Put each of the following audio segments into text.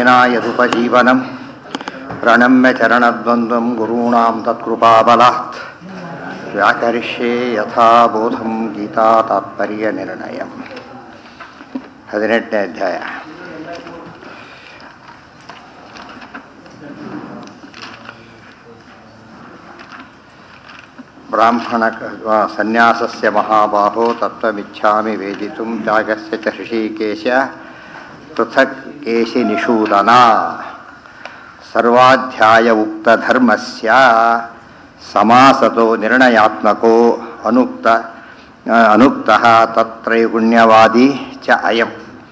नारायणा यदुपजीवनं प्रणम्य चरणद्वन्द्वं गुरूणां तत्कृपाबलात् व्याकरिष्ये यथा बोधं गीता तात्पर्यनिर्णयम् ಹದಿನೆಂಟನೇ ಅಧ್ಯಾಯ ಬ್ರಾಹ್ಮಣ ಸನ್ಯಾಸಸ್ಯ ಮಹಾಬಾಹೋ ತತ್ವಮಿಚ್ಛಾಮಿ ವೇದಿತುಂ ತ್ಯಾಗಸ್ಯ ಚ ಋಷಿಕೇಶ ಪೃಥಕ್ ಕೇಶಿ ನಿಷೂದನ ಸರ್ವಾಧ್ಯಾಯ ಉಕ್ತಧರ್ಮಸ್ಯ ಸಮಾಸತೋ ನಿರ್ಣಯಾತ್ಮಕೋ ಅನುಕ್ತ ಅನುಕ್ತಃ ತತ್ರೈಗುಣ್ಯವಾದಿ ಚ ಅಯಂ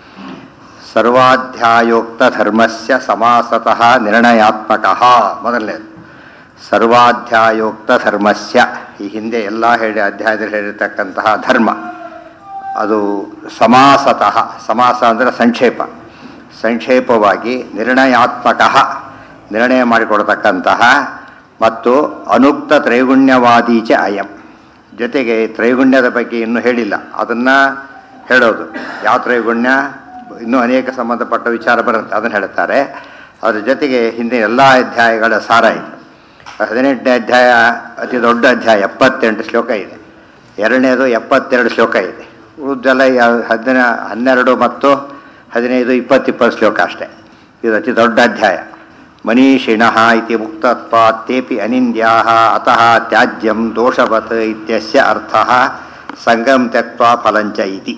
ಸರ್ವಾಧ್ಯಾಯೋಕ್ತಧರ್ಮಸ್ಯ ಸಮಾಸತಃ ನಿರ್ಣಯಾತ್ಮಕಃ ಮೊದಲನೇದು ಸರ್ವಾಧ್ಯಾಯೋಕ್ತ ಧರ್ಮಸ್ಯ ಈ ಹಿಂದೆ ಎಲ್ಲ ಹೇಳಿ ಅಧ್ಯಾಯದಲ್ಲಿ ಹೇಳಿರ್ತಕ್ಕಂತಹ ಧರ್ಮ ಅದು ಸಮಾಸತಃ ಸಮಾಸ ಅಂದರೆ ಸಂಕ್ಷೇಪ ಸಂಕ್ಷೇಪವಾಗಿ ನಿರ್ಣಯಾತ್ಮಕ ನಿರ್ಣಯ ಮಾಡಿಕೊಡ್ತಕ್ಕಂತಹ ಮತ್ತು ಅನುಕ್ತ ತ್ರೈಗುಣ್ಯವಾದೀಚ ಅಯಂ ಜೊತೆಗೆ ತ್ರೈಗುಣ್ಯದ ಬಗ್ಗೆ ಇನ್ನೂ ಹೇಳಿಲ್ಲ ಅದನ್ನು ಹೇಳೋದು ಯಾವ ತ್ರೈಗುಣ್ಯ ಇನ್ನೂ ಅನೇಕ ಸಂಬಂಧಪಟ್ಟ ವಿಚಾರ ಬರುತ್ತೆ ಅದನ್ನು ಹೇಳ್ತಾರೆ ಅದ್ರ ಜೊತೆಗೆ ಹಿಂದೆ ಎಲ್ಲ ಅಧ್ಯಾಯಗಳ ಸಾರ ಇದೆ ಹದಿನೆಂಟನೇ ಅಧ್ಯಾಯ ಅತಿ ದೊಡ್ಡ ಅಧ್ಯಾಯ ಎಪ್ಪತ್ತೆಂಟು ಶ್ಲೋಕ ಇದೆ ಎರಡನೇದು ಎಪ್ಪತ್ತೆರಡು ಶ್ಲೋಕ ಇದೆ ಉಳಿದೆಲ್ಲ ಹದಿನ ಹನ್ನೆರಡು ಮತ್ತು ಹದಿನೈದು ಇಪ್ಪತ್ತಿಪ್ಪತ್ತು ಶ್ಲೋಕ ಅಷ್ಟೇ ಇದು ಅತಿ ದೊಡ್ಡ ಅಧ್ಯಾಯ ಮನೀಷಿಣ ಇತಿ ಮುಕ್ತತ್ವಾತ್ ತೇಪಿ ಅನಿಂದ್ಯಾ ಅತಃ ತ್ಯಾಜ್ಯಂ ದೋಷವತ್ ಇತ್ಯಸ್ಯ ಅರ್ಥ ಸಂಗಂ ತ್ಯಕ್ವಾ ಫಲಂಚ ಇತಿ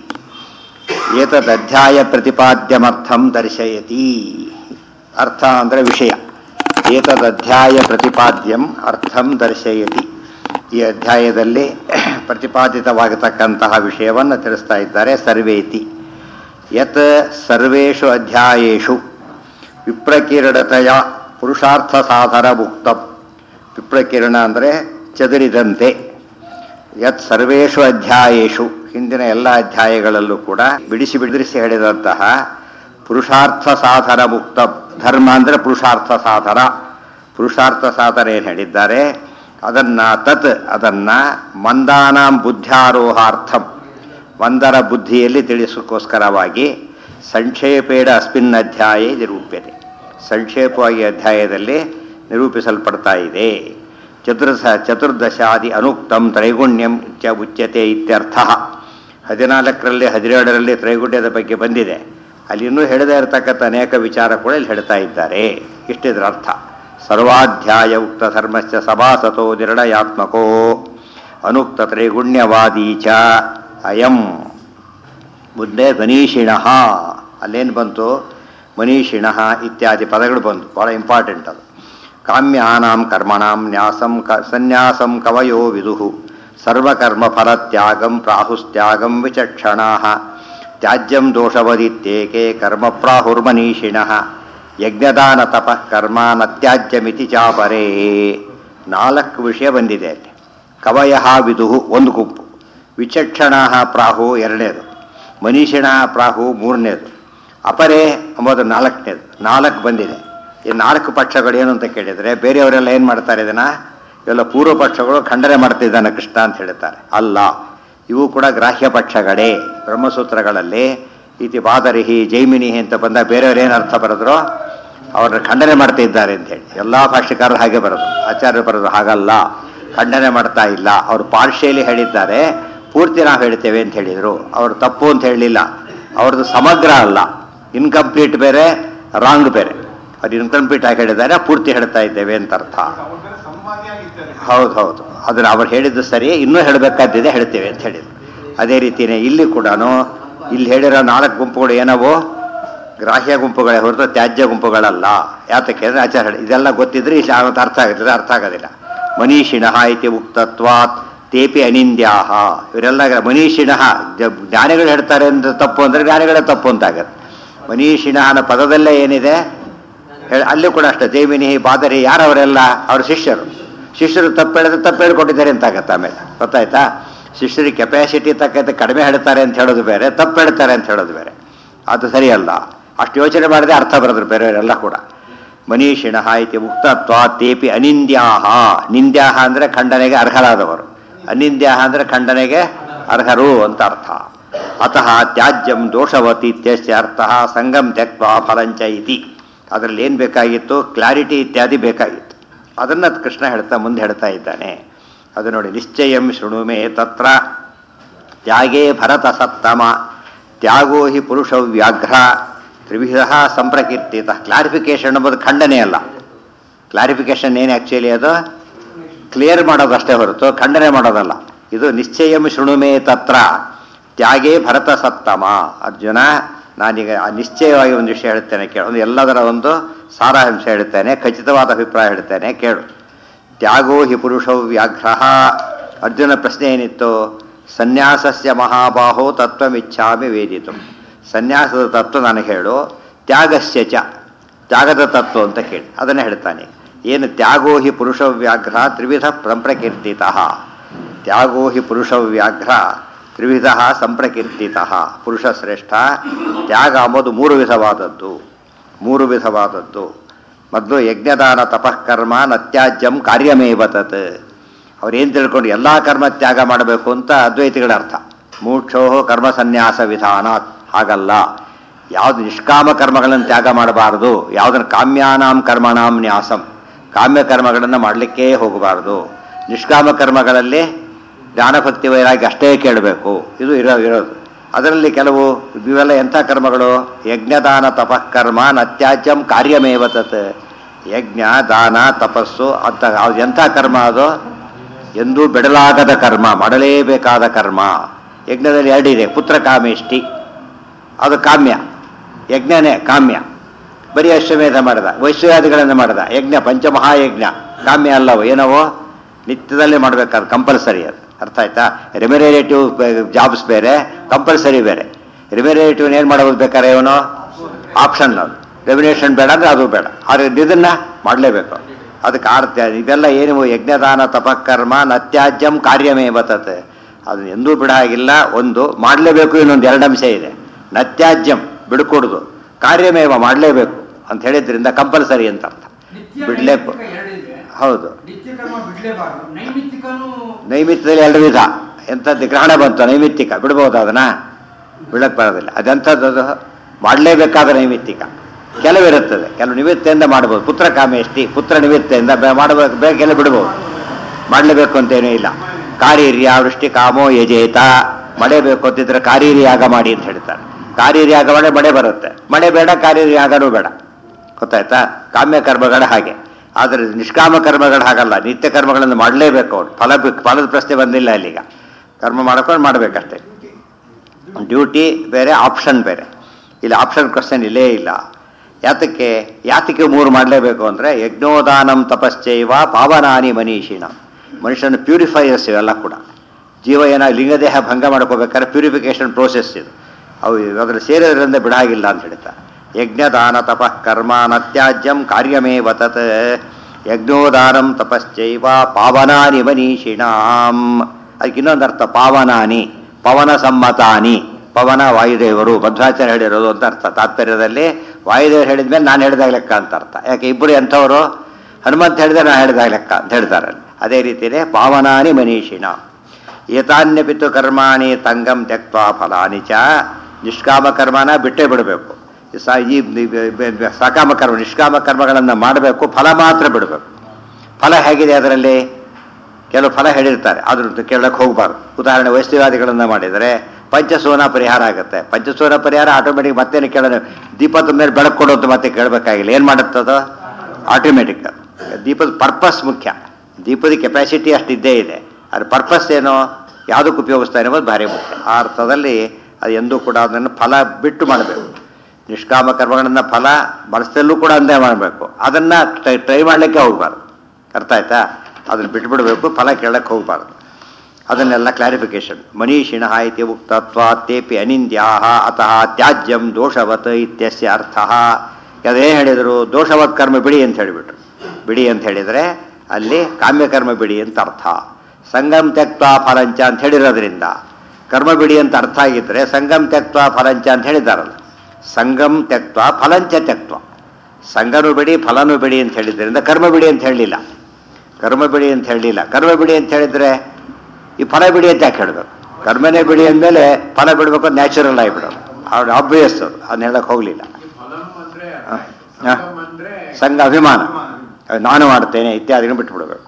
ಏತದಧ್ಯಾಯ ಪ್ರತಿಪಾದ್ಯಮರ್ಥಂ ದರ್ಶಯತಿ ಅರ್ಥ ಅಂದರೆ ವಿಷಯ ಏತದಧ್ಯಾಯ ಪ್ರತಿಪಾದ್ಯಂ ಅರ್ಥಂ ದರ್ಶಯತಿ ಈ ಅಧ್ಯಾಯದಲ್ಲಿ ಪ್ರತಿಪಾದಿತವಾಗತಕ್ಕಂತಹ ವಿಷಯವನ್ನು ತಿಳಿಸ್ತಾ ಇದ್ದಾರೆ ಸರ್ವೇತಿ ಯತ್ ಸರ್ವೇಷು ಅಧ್ಯಾಯೇಷು ವಿಪ್ರಕಿರಣತೆಯ ಪುರುಷಾರ್ಥ ಸಾಧನ ಮುಕ್ತ ವಿಪ್ರಕಿರಣ ಅಂದರೆ ಚದುರಿದಂತೆ ಯತ್ ಸರ್ವೇಷು ಅಧ್ಯಾಯೇಷು ಹಿಂದಿನ ಎಲ್ಲ ಅಧ್ಯಾಯಗಳಲ್ಲೂ ಕೂಡ ಬಿಡಿಸಿ ಬಿಡಿಸಿ ಹೇಳಿದಂತಹ ಪುರುಷಾರ್ಥ ಸಾಧನ ಮುಕ್ತ ಧರ್ಮ ಅಂದರೆ ಪುರುಷಾರ್ಥ ಸಾಧನ ಪುರುಷಾರ್ಥ ಸಾಧನ ಏನು ಹೇಳಿದ್ದಾರೆ ಅದನ್ನು ತತ್ ಅದನ್ನು ಮಂದಾನಾಂ ಬುದ್ಧ್ಯಾರೋಹಾರ್ಥಂ ಮಂದರ ಬುದ್ಧಿಯಲ್ಲಿ ತಿಳಿಸೋಕ್ಕೋಸ್ಕರವಾಗಿ ಸಂಕ್ಷೇಪೇಡ ಅಸ್ಮಿನ್ ಅಧ್ಯಾಯ ನಿರೂಪ್ಯತೆ ಸಂಕ್ಷೇಪವಾಗಿ ಅಧ್ಯಾಯದಲ್ಲಿ ನಿರೂಪಿಸಲ್ಪಡ್ತಾ ಇದೆ ಚತುರ್ಸ ಚತುರ್ದಶಾದಿ ಅನುಕ್ತಂ ತ್ರೈಗುಣ್ಯಂ ಚ ಉಚ್ಯತೆ ಇತ್ಯರ್ಥ ಹದಿನಾಲ್ಕರಲ್ಲಿ ಹದಿನೇಳರಲ್ಲಿ ತ್ರೈಗುಣ್ಯದ ಬಗ್ಗೆ ಬಂದಿದೆ ಅಲ್ಲಿ ಇನ್ನೂ ಹೇಳದೇ ಇರತಕ್ಕಂಥ ಅನೇಕ ವಿಚಾರ ಕೂಡ ಇಲ್ಲಿ ಹೇಳ್ತಾ ಇದ್ದಾರೆ ಇಷ್ಟಿದ್ರ ಅರ್ಥ ಸರ್ವಾಧ್ಯಾಯ ಉಕ್ತ ಧರ್ಮಶ್ಚ ಸಭಾಸತೋ ನಿರ್ಣಯಾತ್ಮಕೋ ಅನುಕ್ತ ತ್ರೈಗುಣ್ಯವಾದೀ ಚ ಅಯಂ ಮುಂದೆ ಮನೀಷಿಣ ಅಲ್ಲೇನು ಬಂತು ಮನೀಷಿಣ ಇತ್ಯಾದಿ ಪದಗಳು ಬಂತು ಭಾಳ ಇಂಪಾರ್ಟೆಂಟ್ ಅದು ಕಾಮ್ಯಾನಾಂ ಕರ್ಮಣಾಂ ನ್ಯಾಸಂ ಕ ಸನ್ಯಾಸಂ ಕವಯೋ ವಿದುಹು ಸರ್ವಕರ್ಮ ಫಲತ್ಯಾಗಂ ಪ್ರಾಹುಸ್ತ್ಯಾಗಂ ವಿಚಕ್ಷಣಾ ತ್ಯಾಜ್ಯಂ ದೋಷವದಿತ್ಯೇಕೆ ಕರ್ಮ ಪ್ರಾಹುರ್ಮನೀಷಿಣ ಯಜ್ಞದಾನ ತಪಃ ಕರ್ಮ ನತ್ಯಾಜ್ಯಮಿತಿ ಚಾಪರೇ ನಾಲ್ಕು ವಿಷಯ ಬಂದಿದೆ ಅಲ್ಲಿ ಕವಯ ವಿದುಹು ಒಂದು ಗುಂಪು ವಿಚಕ್ಷಣ ಪ್ರಾಹು ಎರಡನೇದು ಮನೀಷಿಣ ಪ್ರಾಹು ಮೂರನೇದು ಅಪರೇ ಎಂಬುದು ನಾಲ್ಕನೇದು ನಾಲ್ಕು ಬಂದಿದೆ ಈ ನಾಲ್ಕು ಪಕ್ಷಗಳು ಏನು ಅಂತ ಕೇಳಿದರೆ ಬೇರೆಯವರೆಲ್ಲ ಏನು ಮಾಡ್ತಾರೆ ಇದನ್ನು ಇವೆಲ್ಲ ಪೂರ್ವ ಪಕ್ಷಗಳು ಖಂಡನೆ ಮಾಡ್ತಿದ್ದಾನೆ ಕೃಷ್ಣ ಅಂತ ಹೇಳ್ತಾರೆ ಅಲ್ಲ ಇವು ಕೂಡ ಗ್ರಾಹ್ಯ ಪಕ್ಷಗಳೇ ಬ್ರಹ್ಮಸೂತ್ರಗಳಲ್ಲಿ ಇತಿ ಬಾದರಿಹಿ ಜೈಮಿನಿಹಿ ಅಂತ ಬಂದ ಬೇರೆಯವರು ಏನು ಅರ್ಥ ಬರೆದ್ರು ಅವ್ರನ್ನ ಖಂಡನೆ ಮಾಡ್ತಾ ಇದ್ದಾರೆ ಅಂತ ಹೇಳಿ ಎಲ್ಲ ಭಾಷೆಕಾರರು ಹಾಗೆ ಬರೋದು ಆಚಾರ್ಯರು ಬರೋದು ಹಾಗಲ್ಲ ಖಂಡನೆ ಮಾಡ್ತಾ ಇಲ್ಲ ಅವರು ಪಾರ್ಶಿಯಲಿ ಹೇಳಿದ್ದಾರೆ ಪೂರ್ತಿ ನಾವು ಹೇಳ್ತೇವೆ ಅಂತ ಹೇಳಿದರು ಅವರು ತಪ್ಪು ಅಂತ ಹೇಳಲಿಲ್ಲ ಅವ್ರದ್ದು ಸಮಗ್ರ ಅಲ್ಲ ಇನ್ಕಂಪ್ಲೀಟ್ ಬೇರೆ ರಾಂಗ್ ಬೇರೆ ಅದು ಇನ್ಕಂಪ್ಲೀಟ್ ಆಗಿ ಹೇಳಿದ್ದಾರೆ ಪೂರ್ತಿ ಹೇಳ್ತಾ ಇದ್ದೇವೆ ಅಂತ ಅರ್ಥ ಹೌದು ಹೌದು ಅದನ್ನು ಅವ್ರು ಹೇಳಿದ್ದು ಸರಿ ಇನ್ನೂ ಹೇಳಬೇಕಾದ್ದಿದೆ ಹೇಳ್ತೇವೆ ಅಂತ ಹೇಳಿದ್ರು ಅದೇ ರೀತಿಯೇ ಇಲ್ಲಿ ಕೂಡ ಇಲ್ಲಿ ಹೇಳಿರೋ ನಾಲ್ಕು ಗುಂಪುಗಳು ಏನವು ಗ್ರಾಹ್ಯ ಗುಂಪುಗಳೇ ಹೊರತು ತ್ಯಾಜ್ಯ ಗುಂಪುಗಳಲ್ಲ ಯಾತಕ್ಕೆ ಅಂದರೆ ಆಚಾರ ಇದೆಲ್ಲ ಗೊತ್ತಿದ್ರೆ ಇಲ್ಲಿ ಅರ್ಥ ಆಗುತ್ತದೆ ಅರ್ಥ ಆಗೋದಿಲ್ಲ ಮನೀಷಿಣ ಇತಿ ಉಕ್ತತ್ವಾತ್ ತೇಪಿ ಅನಿಂದ್ಯಾಹ ಇವರೆಲ್ಲ ಮನೀಷಿಣ ಜ್ಞಾನಿಗಳು ಹೇಳ್ತಾರೆ ಅಂತ ತಪ್ಪು ಅಂದರೆ ಜ್ಞಾನಿಗಳೇ ತಪ್ಪು ಅಂತಾಗತ್ತೆ ಮನೀಷಿಣ ಅನ್ನೋ ಪದದಲ್ಲೇ ಏನಿದೆ ಅಲ್ಲಿ ಕೂಡ ಅಷ್ಟೇ ಜೈಮಿನಿ ಬಾದರಿ ಯಾರವರೆಲ್ಲ ಅವ್ರ ಶಿಷ್ಯರು ಶಿಷ್ಯರು ತಪ್ಪು ಹೇಳಿದ್ರೆ ತಪ್ಪು ಹೇಳ್ಕೊಟ್ಟಿದ್ದಾರೆ ಅಂತಾಗತ್ತೆ ಆಮೇಲೆ ಗೊತ್ತಾಯ್ತಾ ಶಿಷ್ಯರಿಗೆ ಕೆಪಾಸಿಟಿ ತಕ್ಕಂತೆ ಕಡಿಮೆ ಹೇಳ್ತಾರೆ ಅಂತ ಹೇಳೋದು ಬೇರೆ ತಪ್ಪು ಹೇಳ್ತಾರೆ ಅಂತ ಹೇಳೋದು ಬೇರೆ ಅದು ಸರಿಯಲ್ಲ ಅಷ್ಟು ಯೋಚನೆ ಮಾಡದೆ ಅರ್ಥ ಬರೆದ್ರು ಬೇರೆಯವರೆಲ್ಲ ಕೂಡ ಮನೀಷಿಣ ಇತಿ ಮುಕ್ತತ್ವ ತೇಪಿ ಅನಿಂದ್ಯಾಹ ನಿಂದ್ಯಾಹ ಅಂದರೆ ಖಂಡನೆಗೆ ಅರ್ಹರಾದವರು ಅನಿಂದ್ಯಾಹ ಅಂದರೆ ಖಂಡನೆಗೆ ಅರ್ಹರು ಅಂತ ಅರ್ಥ ಅತಃ ತ್ಯಾಜ್ಯಂ ದೋಷವತಿ ಇತ್ಯಸ್ಯ ಅರ್ಥ ಸಂಗಂ ತ್ಯಕ್ವಾ ಫಲಂಚ ಇತಿ ಅದರಲ್ಲಿ ಏನು ಬೇಕಾಗಿತ್ತು ಕ್ಲಾರಿಟಿ ಇತ್ಯಾದಿ ಬೇಕಾಗಿತ್ತು ಅದನ್ನು ಕೃಷ್ಣ ಹೇಳ್ತಾ ಮುಂದೆ ಹೇಳ್ತಾ ಇದ್ದಾನೆ ಅದು ನೋಡಿ ನಿಶ್ಚಯಂ ಶೃಣುಮೆ ತತ್ರ ತ್ಯಾಗೇ ಭರತ ಸತ್ತಮ ತ್ಯಾಗೋ ಹಿ ಪುರುಷ ವ್ಯಾಘ್ರ ತ್ರಿವಿಧ ಸಂಪ್ರಕೀರ್ತಿತ ಕ್ಲಾರಿಫಿಕೇಶನ್ ಎಂಬುದು ಖಂಡನೆ ಅಲ್ಲ ಕ್ಲಾರಿಫಿಕೇಶನ್ ಏನು ಆ್ಯಕ್ಚುಲಿ ಅದು ಕ್ಲಿಯರ್ ಮಾಡೋದಷ್ಟೇ ಹೊರತು ಖಂಡನೆ ಮಾಡೋದಲ್ಲ ಇದು ನಿಶ್ಚಯಂ ಶೃಣುಮೆ ತತ್ರ ತ್ಯಾಗೇ ಭರತ ಸತ್ತಮ ಅರ್ಜುನ ನಾನೀಗ ಆ ನಿಶ್ಚಯವಾಗಿ ಒಂದು ವಿಷಯ ಹೇಳ್ತೇನೆ ಕೇಳು ಒಂದು ಎಲ್ಲದರ ಒಂದು ಸಾರಾಂಶ ಹೇಳ್ತೇನೆ ಖಚಿತವಾದ ಅಭಿಪ್ರಾಯ ಹೇಳ್ತೇನೆ ಕೇಳು ತ್ಯಾಗೋ ಹಿ ಪುರುಷೌ ವ್ಯಾಘ್ರ ಅರ್ಜುನ ಪ್ರಶ್ನೆ ಏನಿತ್ತು ಸನ್ಯಾಸಸ್ಯ ಮಹಾಬಾಹೋ ತತ್ವಮಿಚ್ಛಾಮಿ ವೇದಿತು ಸನ್ಯಾಸದ ತತ್ವ ನನಗೆ ಹೇಳು ತ್ಯಾಗಸ್ಯ ಚ ತ್ಯಾಗದ ತತ್ವ ಅಂತ ಕೇಳಿ ಅದನ್ನೇ ಹೇಳ್ತಾನೆ ಏನು ತ್ಯಾಗೋ ಹಿ ಪುರುಷ ವ್ಯಾಘ್ರ ತ್ರಿವಿಧ ಸಂಪ್ರಕೀರ್ತಿತ ತ್ಯಾಗೋ ಹಿ ಪುರುಷ ವ್ಯಾಘ್ರ ತ್ರಿವಿಧ ಸಂಪ್ರಕೀರ್ತಿತ ಪುರುಷ ಶ್ರೇಷ್ಠ ತ್ಯಾಗ ಅಂಬುದು ಮೂರು ವಿಧವಾದದ್ದು ಮೂರು ವಿಧವಾದದ್ದು ಮೊದಲು ಯಜ್ಞದಾನ ತಪಃಕರ್ಮ ನತ್ಯಾಜ್ಯಂ ಕಾರ್ಯಮೇವ ತತ್ ಅವ್ರೇನು ತಿಳ್ಕೊಂಡು ಎಲ್ಲ ಕರ್ಮ ತ್ಯಾಗ ಮಾಡಬೇಕು ಅಂತ ಅದ್ವೈತಿಗಳ ಅರ್ಥ ಮೂಕ್ಷೋ ಕರ್ಮ ಸನ್ಯಾಸ ವಿಧಾನ ಹಾಗಲ್ಲ ಯಾವುದು ನಿಷ್ಕಾಮ ಕರ್ಮಗಳನ್ನು ತ್ಯಾಗ ಮಾಡಬಾರದು ಯಾವುದನ್ನು ಕಾಮ್ಯಾನಾಂ ಕರ್ಮಣಾಂ ನ್ಯಾಸಂ ಕಾಮ್ಯ ಕರ್ಮಗಳನ್ನು ಮಾಡಲಿಕ್ಕೇ ಹೋಗಬಾರದು ನಿಷ್ಕಾಮ ಕರ್ಮಗಳಲ್ಲಿ ಜ್ಞಾನಭಕ್ತಿ ವೈರಾಗಿ ಅಷ್ಟೇ ಕೇಳಬೇಕು ಇದು ಇರೋ ಇರೋದು ಅದರಲ್ಲಿ ಕೆಲವು ಇವೆಲ್ಲ ಎಂಥ ಕರ್ಮಗಳು ಯಜ್ಞದಾನ ತಪಃಕರ್ಮ ನತ್ಯಾಜ್ಯಂ ಕಾರ್ಯಮೇವ ತತ್ ಯಜ್ಞ ದಾನ ತಪಸ್ಸು ಅಂತ ಅದು ಎಂಥ ಕರ್ಮ ಅದು ಎಂದೂ ಬಿಡಲಾಗದ ಕರ್ಮ ಮಾಡಲೇಬೇಕಾದ ಕರ್ಮ ಯಜ್ಞದಲ್ಲಿ ಎರಡಿದೆ ಪುತ್ರ ಕಾಮೇಷ್ಟಿ ಅದು ಕಾಮ್ಯ ಯಜ್ಞನೇ ಕಾಮ್ಯ ಬರೀ ಅಶ್ವಮೇಧ ಮಾಡಿದ ವೈಶ್ವಾದಿಗಳನ್ನು ಮಾಡಿದ ಯಜ್ಞ ಪಂಚಮಹಾಯಜ್ಞ ಕಾಮ್ಯ ಅಲ್ಲವು ಏನವೋ ನಿತ್ಯದಲ್ಲೇ ಮಾಡಬೇಕಾದ ಕಂಪಲ್ಸರಿ ಅದು ಅರ್ಥ ಆಯ್ತಾ ರೆಮ್ಯುರೇಟಿವ್ ಜಾಬ್ಸ್ ಬೇರೆ ಕಂಪಲ್ಸರಿ ಬೇರೆ ರೆಮ್ಯುರೇಟಿವ್ ಏನು ಮಾಡೋದು ಬೇಕಾದ್ರೆ ಇವನು ಆಪ್ಷನ್ ಅದು ರೆಮ್ಯುನೇಷನ್ ಬೇಡ ಅಂದ್ರೆ ಅದು ಬೇಡ ಆದ್ರೆ ಇದನ್ನ ಮಾಡಲೇಬೇಕು ಅದಕ್ಕೆ ಆರ್ಥ ಇದೆಲ್ಲ ಏನು ಯಜ್ಞದಾನ ತಪಕರ್ಮ ನತ್ಯಾಜ್ಯಂ ಕಾರ್യമೇ ಬರ್ತತೆ ಅದನ್ನ ಎಂದೂ ಬಿಡ ಹಾಗಿಲ್ಲ ಒಂದು ಮಾಡಲೇಬೇಕು ಇನ್ನೊಂದು ಎರಡು ಅಂಶ ಇದೆ ನತ್ಯಾಜ್ಯಂ ಬಿಡ್ಕೊಡುದು ಕಾರ್ಯಮೇವ ಮಾಡಲೇಬೇಕು ಅಂತ ಹೇಳಿದ್ರಿಂದ ಕಂಪಲ್ಸರಿ ಅಂತ ಅರ್ಥ ನಿತ್ಯ ಬಿಡ್ಲೇ ನೈಮಿತ್ತಿಕ ಎರಡಿದೆ. ಹೌದು ನಿತ್ಯ ಕರ್ಮ ಬಿಡ್ಲೇಬಾರ್ದು ನೈಮಿತ್ತಿಕನು ನೈಮಿತ್ಯದಲ್ಲಿ ಎರಡು ವಿಧ ಎಂಥದ್ದು ಗ್ರಹಣ ಬಂತು ನೈಮಿತ್ತಿಕ ಬಿಡ್ಬೋದು ಅದನ್ನ ಬಿಡಕ್ಕೆ ಬರೋದಿಲ್ಲ ಅದೆಂಥದ್ದು ಅದು ಮಾಡಲೇಬೇಕಾದ ನೈಮಿತ್ತಿಕ ಕೆಲವಿರುತ್ತದೆ ಕೆಲವು ನಿಮಿತ್ತೆಯಿಂದ ಮಾಡ್ಬೋದು ಪುತ್ರ ಕಾಮೇಷ್ಟಿ ಪುತ್ರ ನಿಮಿತ್ತೆಯಿಂದ ಬೆ- ಮಾಡಬೇಕು ಬೇಕೆಲ್ಲ ಬಿಡ್ಬೋದು ಮಾಡಲೇಬೇಕು ಅಂತೇನೂ ಇಲ್ಲ ಕಾರೀರ್ಯ ವೃಷ್ಟಿ ಕಾಮೋ ಯಜೇತ ಮಳೆ ಬೇಕು ಅಂತಿದ್ರೆ ಕಾರೀರ್ಯಾಗ ಮಾಡಿ ಅಂತ ಹೇಳ್ತಾರೆ ಕಾರೀರ್ಯಾಗ ಮಾಡಿ ಮಳೆ ಬರುತ್ತೆ ಮಳೆ ಬೇಡ ಕಾರೀರ್ಯಾಗನೂ ಬೇಡ ಗೊತ್ತಾಯ್ತಾ ಕಾಮ್ಯ ಕರ್ಮಗಳ ಹಾಗೆ ಆದರೆ ನಿಷ್ಕಾಮ ಕರ್ಮಗಳು ಹಾಗಲ್ಲ ನಿತ್ಯ ಕರ್ಮಗಳನ್ನು ಮಾಡಲೇಬೇಕು ಅವ್ರು ಫಲ ಬಿ- ಫಲದ ಪ್ರಶ್ನೆ ಬಂದಿಲ್ಲ ಅಲ್ಲೀಗ ಕರ್ಮ ಮಾಡ್ಕೊಂಡು ಮಾಡಬೇಕಷ್ಟೇ ಡ್ಯೂಟಿ ಬೇರೆ ಆಪ್ಷನ್ ಬೇರೆ ಇಲ್ಲಿ ಆಪ್ಷನ್ ಕ್ವಶನ್ ಇಲ್ಲೇ ಇಲ್ಲ ಯಾತಕ್ಕೆ ಯಾತಕ್ಕೆ ಮೂರು ಮಾಡಲೇಬೇಕು ಅಂದರೆ ಯಜ್ಞೋದಾನಂ ತಪಶ್ಚೈವ ಪಾವನಾನಿ ಮನೀಷಿಣ ಮನುಷ್ಯನ ಪ್ಯೂರಿಫೈಯರ್ಸ್ ಇವೆಲ್ಲ ಕೂಡ ಜೀವ ಏನ ಲಿಂಗದೇಹ ಭಂಗ ಮಾಡ್ಕೋಬೇಕಾದ್ರೆ ಪ್ಯೂರಿಫಿಕೇಶನ್ ಪ್ರೋಸೆಸ್ ಇದು ಅವು ಅದ್ರ ಸೇರಿದ್ರಿಂದ ಬಿಡಾಗಿಲ್ಲ ಅಂತ ಹೇಳ್ತಾರೆ ಯಜ್ಞದಾನ ತಪಃ ಕರ್ಮ ನತ್ಯಾಜ್ಯಂ ಕಾರ್ಯಮೇ ವತತ್ ಯಜ್ಞೋದಾನಂ ತಪಶ್ಚೈವ ಪಾವನಾನಿ ಮನೀಷಿಣಾಂ ಅದಕ್ಕೆ ಇನ್ನೊಂದು ಅರ್ಥ ಪಾವನಾನಿ ಪವನ ಸಮ್ಮತಾನಿ ಪವನ ವಾಯುದೇವರು ಮಧ್ವಾಚಾರ್ಯ ಹೇಳಿರೋದು ಅಂತ ಅರ್ಥ ತಾತ್ಪರ್ಯದಲ್ಲಿ ವಾಯುದೇವರು ಹೇಳಿದ್ಮೇಲೆ ನಾನು ಹೇಳಿದಾಗ ಲೆಕ್ಕ ಅಂತ ಅರ್ಥ ಯಾಕೆ ಇಬ್ಬರು ಎಂಥವರು ಹನುಮಂತ ಹೇಳಿದ್ರೆ ನಾನು ಹೇಳಿದಾಗ ಲೆಕ್ಕ ಅಂತ ಹೇಳ್ತಾರೆ ಅದೇ ರೀತಿಯೇ ಪಾವನಾನಿ ಮನೀಷಿಣ ಏತಾನ್ಯಪಿತು ಕರ್ಮಾಣಿ ತಂಗಂ ತ್ಯಕ್ತ ಫಲಾನಿ ಚ ನಿಷ್ಕಾಮ ಕರ್ಮನ ಬಿಟ್ಟೇ ಬಿಡಬೇಕು ಸ ಈ ಈ- ಸಕಾಮ ಕರ್ಮ ನಿಷ್ಕಾಮ ಕರ್ಮಗಳನ್ನು ಮಾಡಬೇಕು ಫಲ ಮಾತ್ರ ಬಿಡಬೇಕು ಫಲ ಹೇಗಿದೆ ಅದರಲ್ಲಿ ಕೆಲವು ಫಲ ಹೇಳಿರ್ತಾರೆ ಅದ್ರ ಕೇಳಕ್ಕೆ ಹೋಗಬಾರ್ದು ಉದಾಹರಣೆ ವೈಷ್ಣವಾದಿಗಳನ್ನು ಮಾಡಿದರೆ ಪಂಚಸೂನ ಪರಿಹಾರ ಆಗುತ್ತೆ ಪಂಚಸೂನ ಪರಿಹಾರ ಆಟೋಮೆಟಿಕ್ ಮತ್ತೇನು ಕೇಳೋಣ ದೀಪದ ಮೇಲೆ ಬೆಳಕು ಕೊಡೋದು ಮತ್ತೆ ಕೇಳಬೇಕಾಗಿಲ್ಲ ಏನು ಮಾಡುತ್ತದು ಆಟೋಮೆಟಿಕ್ ದೀಪದ ಪರ್ಪಸ್ ಮುಖ್ಯ ದೀಪದ ಕೆಪಾಸಿಟಿ ಅಷ್ಟಿದ್ದೇ ಇದೆ ಅದ್ರ ಪರ್ಪಸ್ ಏನು ಯಾವುದಕ್ಕೆ ಉಪಯೋಗಿಸ್ತಾರೆ ಅನ್ನೋದು ಭಾರಿ ಮುಖ್ಯ ಆ ಅರ್ಥದಲ್ಲಿ ಅದು ಎಂದೂ ಕೂಡ ಅದನ್ನು ಫಲ ಬಿಟ್ಟು ಮಾಡಬೇಕು ನಿಷ್ಕಾಮ ಕರ್ಮಗಳನ್ನು ಫಲ ಬಳಸದಲ್ಲೂ ಕೂಡ ಅಂದೇ ಮಾಡಬೇಕು ಅದನ್ನು ಟ್ರೈ ಟ್ರೈ ಮಾಡಲಿಕ್ಕೆ ಹೋಗಬಾರ್ದು ಅರ್ಥ ಆಯ್ತಾ ಅದನ್ನು ಬಿಟ್ಬಿಡಬೇಕು ಫಲ ಕೇಳಕ್ಕೆ ಹೋಗಬಾರ್ದು ಅದನ್ನೆಲ್ಲ ಕ್ಲಾರಿಫಿಕೇಶನ್ ಮನೀಷಿಣ ಇತಿ ಉಕ್ತತ್ವ ತೇಪಿ ಅನಿಂದ್ಯಾ ಅತಃ ತ್ಯಾಜ್ಯಂ ದೋಷವತ್ ಇತ್ಯಸ್ಯ ಅರ್ಥ ಅದೇನು ಹೇಳಿದರು ದೋಷವತ್ ಕರ್ಮ ಬಿಡಿ ಅಂತ ಹೇಳಿಬಿಟ್ರು ಬಿಡಿ ಅಂತ ಹೇಳಿದರೆ ಅಲ್ಲಿ ಕಾಮ್ಯಕರ್ಮ ಬಿಡಿ ಅಂತ ಅರ್ಥ ಸಂಗಮ್ ತ್ಯಕ್ತ ಫಲಂಚ ಅಂತ ಹೇಳಿರೋದ್ರಿಂದ ಕರ್ಮ ಬಿಡಿ ಅಂತ ಅರ್ಥ ಆಗಿದ್ರೆ ಸಂಗಮ್ ತ್ಯಕ್ತ ಫಲಂಚ ಅಂತ ಹೇಳಿದಾರಲ್ಲ ಸಂಗಮ್ ತ್ಯಕ್ತ ಫಲಂಚ ತ್ಯಕ್ತ ಸಂಗನು ಬಿಡಿ ಫಲನೂ ಬಿಡಿ ಅಂತ ಹೇಳಿದ್ರಿಂದ ಕರ್ಮ ಬಿಡಿ ಅಂತ ಹೇಳಲಿಲ್ಲ ಕರ್ಮ ಬಿಡಿ ಅಂತ ಹೇಳಲಿಲ್ಲ ಕರ್ಮ ಬಿಡಿ ಅಂತ ಹೇಳಿದ್ರೆ ಈ ಫಲ ಬಿಡಿ ಅಂತ ಯಾಕೆ ಹೇಳಬೇಕು ಕರ್ಮನೇ ಬಿಡಿ ಅಂದಮೇಲೆ ಫಲ ಬಿಡಬೇಕು ನ್ಯಾಚುರಲ್ ಆಗಿಬಿಡೋದು ಅವ್ರು ಆಬ್ವಿಯಸ್ ಅದು ಅದನ್ನ ಹೇಳಕ್ಕೆ ಹೋಗಲಿಲ್ಲ ಫಲಂ ಅಂದ್ರೆ ಹ. ಸಂಗಮ್ ಅಂದ್ರೆ ಅಂದ್ರೆ ಸಂಘ ಅಭಿಮಾನ ನಾನು ಮಾಡ್ತೇನೆ ಇತ್ಯಾದಿಗಳು ಬಿಟ್ಬಿಡ್ಬೇಕು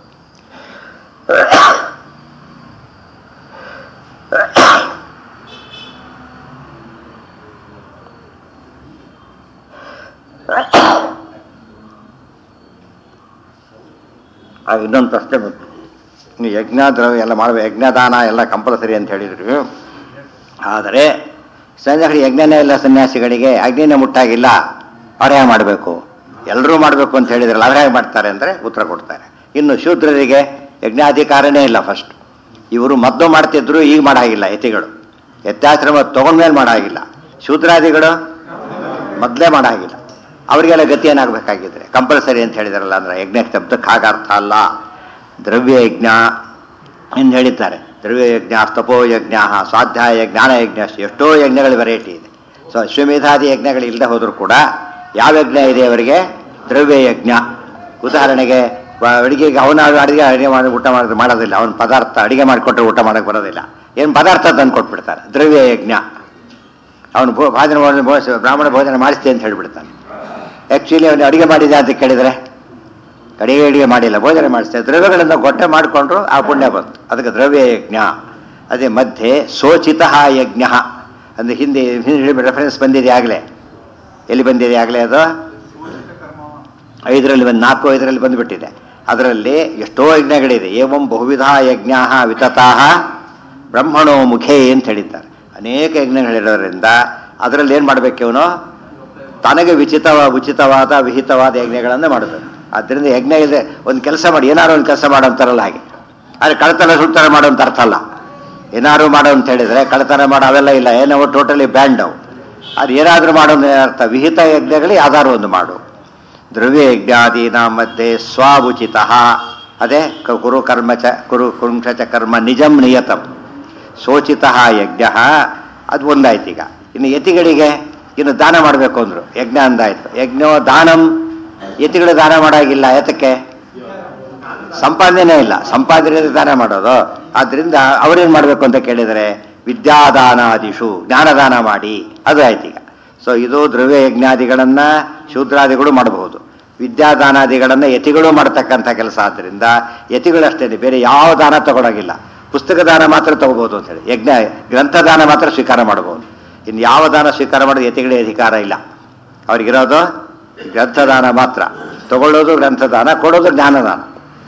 ಆಗ ಇನ್ನೊಂದು ಪ್ರಶ್ನೆ ಬಂತು ನೀವು ಯಜ್ಞ ದ್ರವ್ಯ ಎಲ್ಲ ಮಾಡಬೇಕು ಯಜ್ಞದಾನ ಎಲ್ಲ ಕಂಪಲ್ಸರಿ ಅಂತ ಹೇಳಿದ್ರು ಆದರೆ ಸಂಜೆ ಯಜ್ಞನೇ ಇಲ್ಲ ಸನ್ಯಾಸಿಗಳಿಗೆ ಅಗ್ನಿನೇ ಮುಟ್ಟಾಗಿಲ್ಲ ಅವರೇ ಮಾಡಬೇಕು ಎಲ್ಲರೂ ಮಾಡಬೇಕು ಅಂತ ಹೇಳಿದ್ರಲ್ಲ ಅವ್ರು ಹೇಗೆ ಮಾಡ್ತಾರೆ ಅಂದರೆ ಉತ್ತರ ಕೊಡ್ತಾರೆ ಇನ್ನು ಶೂದ್ರರಿಗೆ ಯಜ್ಞಾಧಿಕಾರನೇ ಇಲ್ಲ ಫಸ್ಟ್ ಇವರು ಮೊದಲು ಮಾಡ್ತಿದ್ರು ಈಗ ಮಾಡಾಗಿಲ್ಲ ಯತಿಗಳು ಯತ್ಯಾಶ್ರಮ ತಗೊಂಡ್ಮೇಲೆ ಮಾಡಾಗಿಲ್ಲ ಶೂದ್ರಾದಿಗಳು ಮೊದಲೇ ಮಾಡಾಗಿಲ್ಲ ಅವರಿಗೆಲ್ಲ ಗತಿ ಏನಾಗಬೇಕಾಗಿದ್ರೆ ಕಂಪಲ್ಸರಿ ಅಂತ ಹೇಳಿದಾರಲ್ಲ ಅಂದ್ರೆ ಯಜ್ಞ ಶಬ್ದಕ್ಕೆ ಹಾಗ ಅರ್ಥ ಅಲ್ಲ ದ್ರವ್ಯ ಯಜ್ಞ ಎಂದು ಹೇಳಿದ್ದಾರೆ ದ್ರವ್ಯ ಯಜ್ಞ ತಪೋ ಯಜ್ಞ ಸ್ವಾಧ್ಯಾಯ ಜ್ಞಾನ ಯಜ್ಞ ಎಷ್ಟೋ ಯಜ್ಞಗಳ ವೆರೈಟಿ ಇದೆ ಸೊ ಅಶ್ವಮೇಧಾದಿ ಯಜ್ಞಗಳು ಇಲ್ಲದೆ ಹೋದರೂ ಕೂಡ ಯಾವ ಯಜ್ಞ ಇದೆ ಅವರಿಗೆ ದ್ರವ್ಯ ಯಜ್ಞ ಉದಾಹರಣೆಗೆ ವ- ಅಡಿಗೆಗೆ ಅವನ ಅಡಿಗೆ ಅಡಿಗೆ ಮಾಡಿ ಊಟ ಮಾಡೋದು ಮಾಡೋದಿಲ್ಲ ಅವನ ಪದಾರ್ಥ ಅಡಿಗೆ ಮಾಡಿಕೊಟ್ರೆ ಊಟ ಮಾಡೋಕ್ಕೆ ಬರೋದಿಲ್ಲ ಏನು ಪದಾರ್ಥ ತಂದು ಕೊಟ್ಬಿಡ್ತಾರೆ ದ್ರವ್ಯ ಯಜ್ಞ ಅವನು ಭೋ ಭಾಜನ ಭೋಜನ ಭೋಜ- ಬ್ರಾಹ್ಮಣ ಭೋಜನ ಮಾಡಿಸ್ತೆ ಅಂತ ಹೇಳಿಬಿಡ್ತಾನೆ ಆ್ಯಕ್ಚುಲಿ ಅವನು ಅಡಿಗೆ ಮಾಡಿದ ಅಂತ ಕೇಳಿದರೆ ಅಡಿಗೆ ಅಡಿಗೆ ಮಾಡಿಲ್ಲ ಭೋಜನ ಮಾಡಿಸ್ತೇವೆ ದ್ರವ್ಯಗಳಿಂದ ಗೊಟ್ಟೆ ಮಾಡಿಕೊಂಡ್ರು ಆ ಪುಣ್ಯ ಬಂತು ಅದಕ್ಕೆ ದ್ರವ್ಯ ಯಜ್ಞ ಅದೇ ಮಧ್ಯೆ ಸೋಚಿತ ಯಜ್ಞ ಅಂದರೆ ಹಿಂದೆ ಹಿಂದೆ ರೆಫರೆನ್ಸ್ ಬಂದಿದೆ ಆಗಲೇ ಎಲ್ಲಿ ಬಂದಿದೆ ಆಗಲೇ ಅದು ಐದರಲ್ಲಿ ಬಂದು ನಾಲ್ಕು ಐದರಲ್ಲಿ ಬಂದುಬಿಟ್ಟಿದೆ ಅದರಲ್ಲಿ ಎಷ್ಟೋ ಯಜ್ಞಗಳಿದೆ ಏವಂ ಬಹುವಿಧ ಯಜ್ಞ ವಿತತಾ ಬ್ರಹ್ಮಣೋ ಮುಖೇ ಅಂತ ಹೇಳಿದ್ದಾರೆ ಅನೇಕ ಯಜ್ಞಗಳಿರೋದ್ರಿಂದ ಅದರಲ್ಲಿ ಏನು ಮಾಡಬೇಕು ಇವನು ತನಗೆ ವಿಚಿತವ ಉಚಿತವಾದ ವಿಹಿತವಾದ ಯಜ್ಞಗಳನ್ನು ಮಾಡಬೇಕು ಆದ್ದರಿಂದ ಯಜ್ಞ ಇದೆ ಒಂದು ಕೆಲಸ ಮಾಡಿ ಏನಾರು ಒಂದು ಕೆಲಸ ಮಾಡೋ ಅಂತಾರಲ್ಲ ಹಾಗೆ ಆದರೆ ಕಳ್ತನ ಸುಳ್ತನ ಮಾಡೋ ಅಂತ ಅರ್ಥ ಅಲ್ಲ ಏನಾರು ಮಾಡೋ ಅಂತ ಹೇಳಿದರೆ ಕಳ್ತನ ಮಾಡೋ ಅವೆಲ್ಲ ಇಲ್ಲ ಏನೋ ಟೋಟಲಿ ಬ್ಯಾಂಡ್ ಅವು ಅದು ಏನಾದರೂ ಮಾಡೋದು ಅರ್ಥ ವಿಹಿತ ಯಜ್ಞಗಳು ಯಾವ್ದಾದ್ರು ಒಂದು ಮಾಡು ದ್ರವ್ಯ ಯಜ್ಞಾದೀನ ಮಧ್ಯೆ ಸ್ವಾವುಚಿತ ಅದೇ ಕ- ಕುರು ಕರ್ಮ ಚ ಕುರು ಕುರುಂಶ ಚ ಕರ್ಮ ನಿಜಂ ನಿಯತಂ ಸೋಚಿತ ಯಜ್ಞ ಅದು ಒಂದಾಯ್ತು ಈಗ ಇನ್ನು ಯತಿಗಳಿಗೆ ಇನ್ನು ದಾನ ಮಾಡಬೇಕು ಅಂದರು ಯಜ್ಞ ಅಂದಾಯ್ತು ಯಜ್ಞೋ ದಾನಂ ಯತಿಗಳು ದಾನ ಮಾಡೋಗಿಲ್ಲ ಯಾತಕ್ಕೆ ಸಂಪಾದನೆ ಇಲ್ಲ ಸಂಪಾದನೆ ದಾನ ಮಾಡೋದು ಆದ್ರಿಂದ ಅವ್ರೇನ್ ಮಾಡಬೇಕು ಅಂತ ಕೇಳಿದರೆ ವಿದ್ಯಾದಾನಾದಿಷು ಜ್ಞಾನದಾನ ಮಾಡಿ ಅದು ಆಯ್ತು ಈಗ ಸೊ ಇದು ದ್ರವ್ಯ ಯಜ್ಞಾದಿಗಳನ್ನ ಶೂದ್ರಾದಿಗಳು ಮಾಡಬಹುದು ವಿದ್ಯಾದಾನಾದಿಗಳನ್ನ ಯತಿಗಳು ಮಾಡ್ತಕ್ಕಂಥ ಕೆಲಸ ಆದ್ದರಿಂದ ಯತಿಗಳಷ್ಟೇ ಬೇರೆ ಯಾವ ದಾನ ತಗೊಳಗಿಲ್ಲ ಪುಸ್ತಕ ದಾನ ಮಾತ್ರ ತಗೋಬಹುದು ಅಂತ ಹೇಳಿ ಯಜ್ಞ ಗ್ರಂಥದಾನ ಮಾತ್ರ ಸ್ವೀಕಾರ ಮಾಡಬಹುದು ಇನ್ನು ಯಾವ ದಾನ ಸ್ವೀಕಾರ ಮಾಡೋದು ಯತಿಗಳಿಗೆ ಅಧಿಕಾರ ಇಲ್ಲ ಅವ್ರಿಗಿರೋದು ಗ್ರಂಥದಾನ ಮಾತ್ರ ತಗೊಳ್ಳೋದು ಗ್ರಂಥದಾನ ಕೊಡೋದು ಜ್ಞಾನದಾನ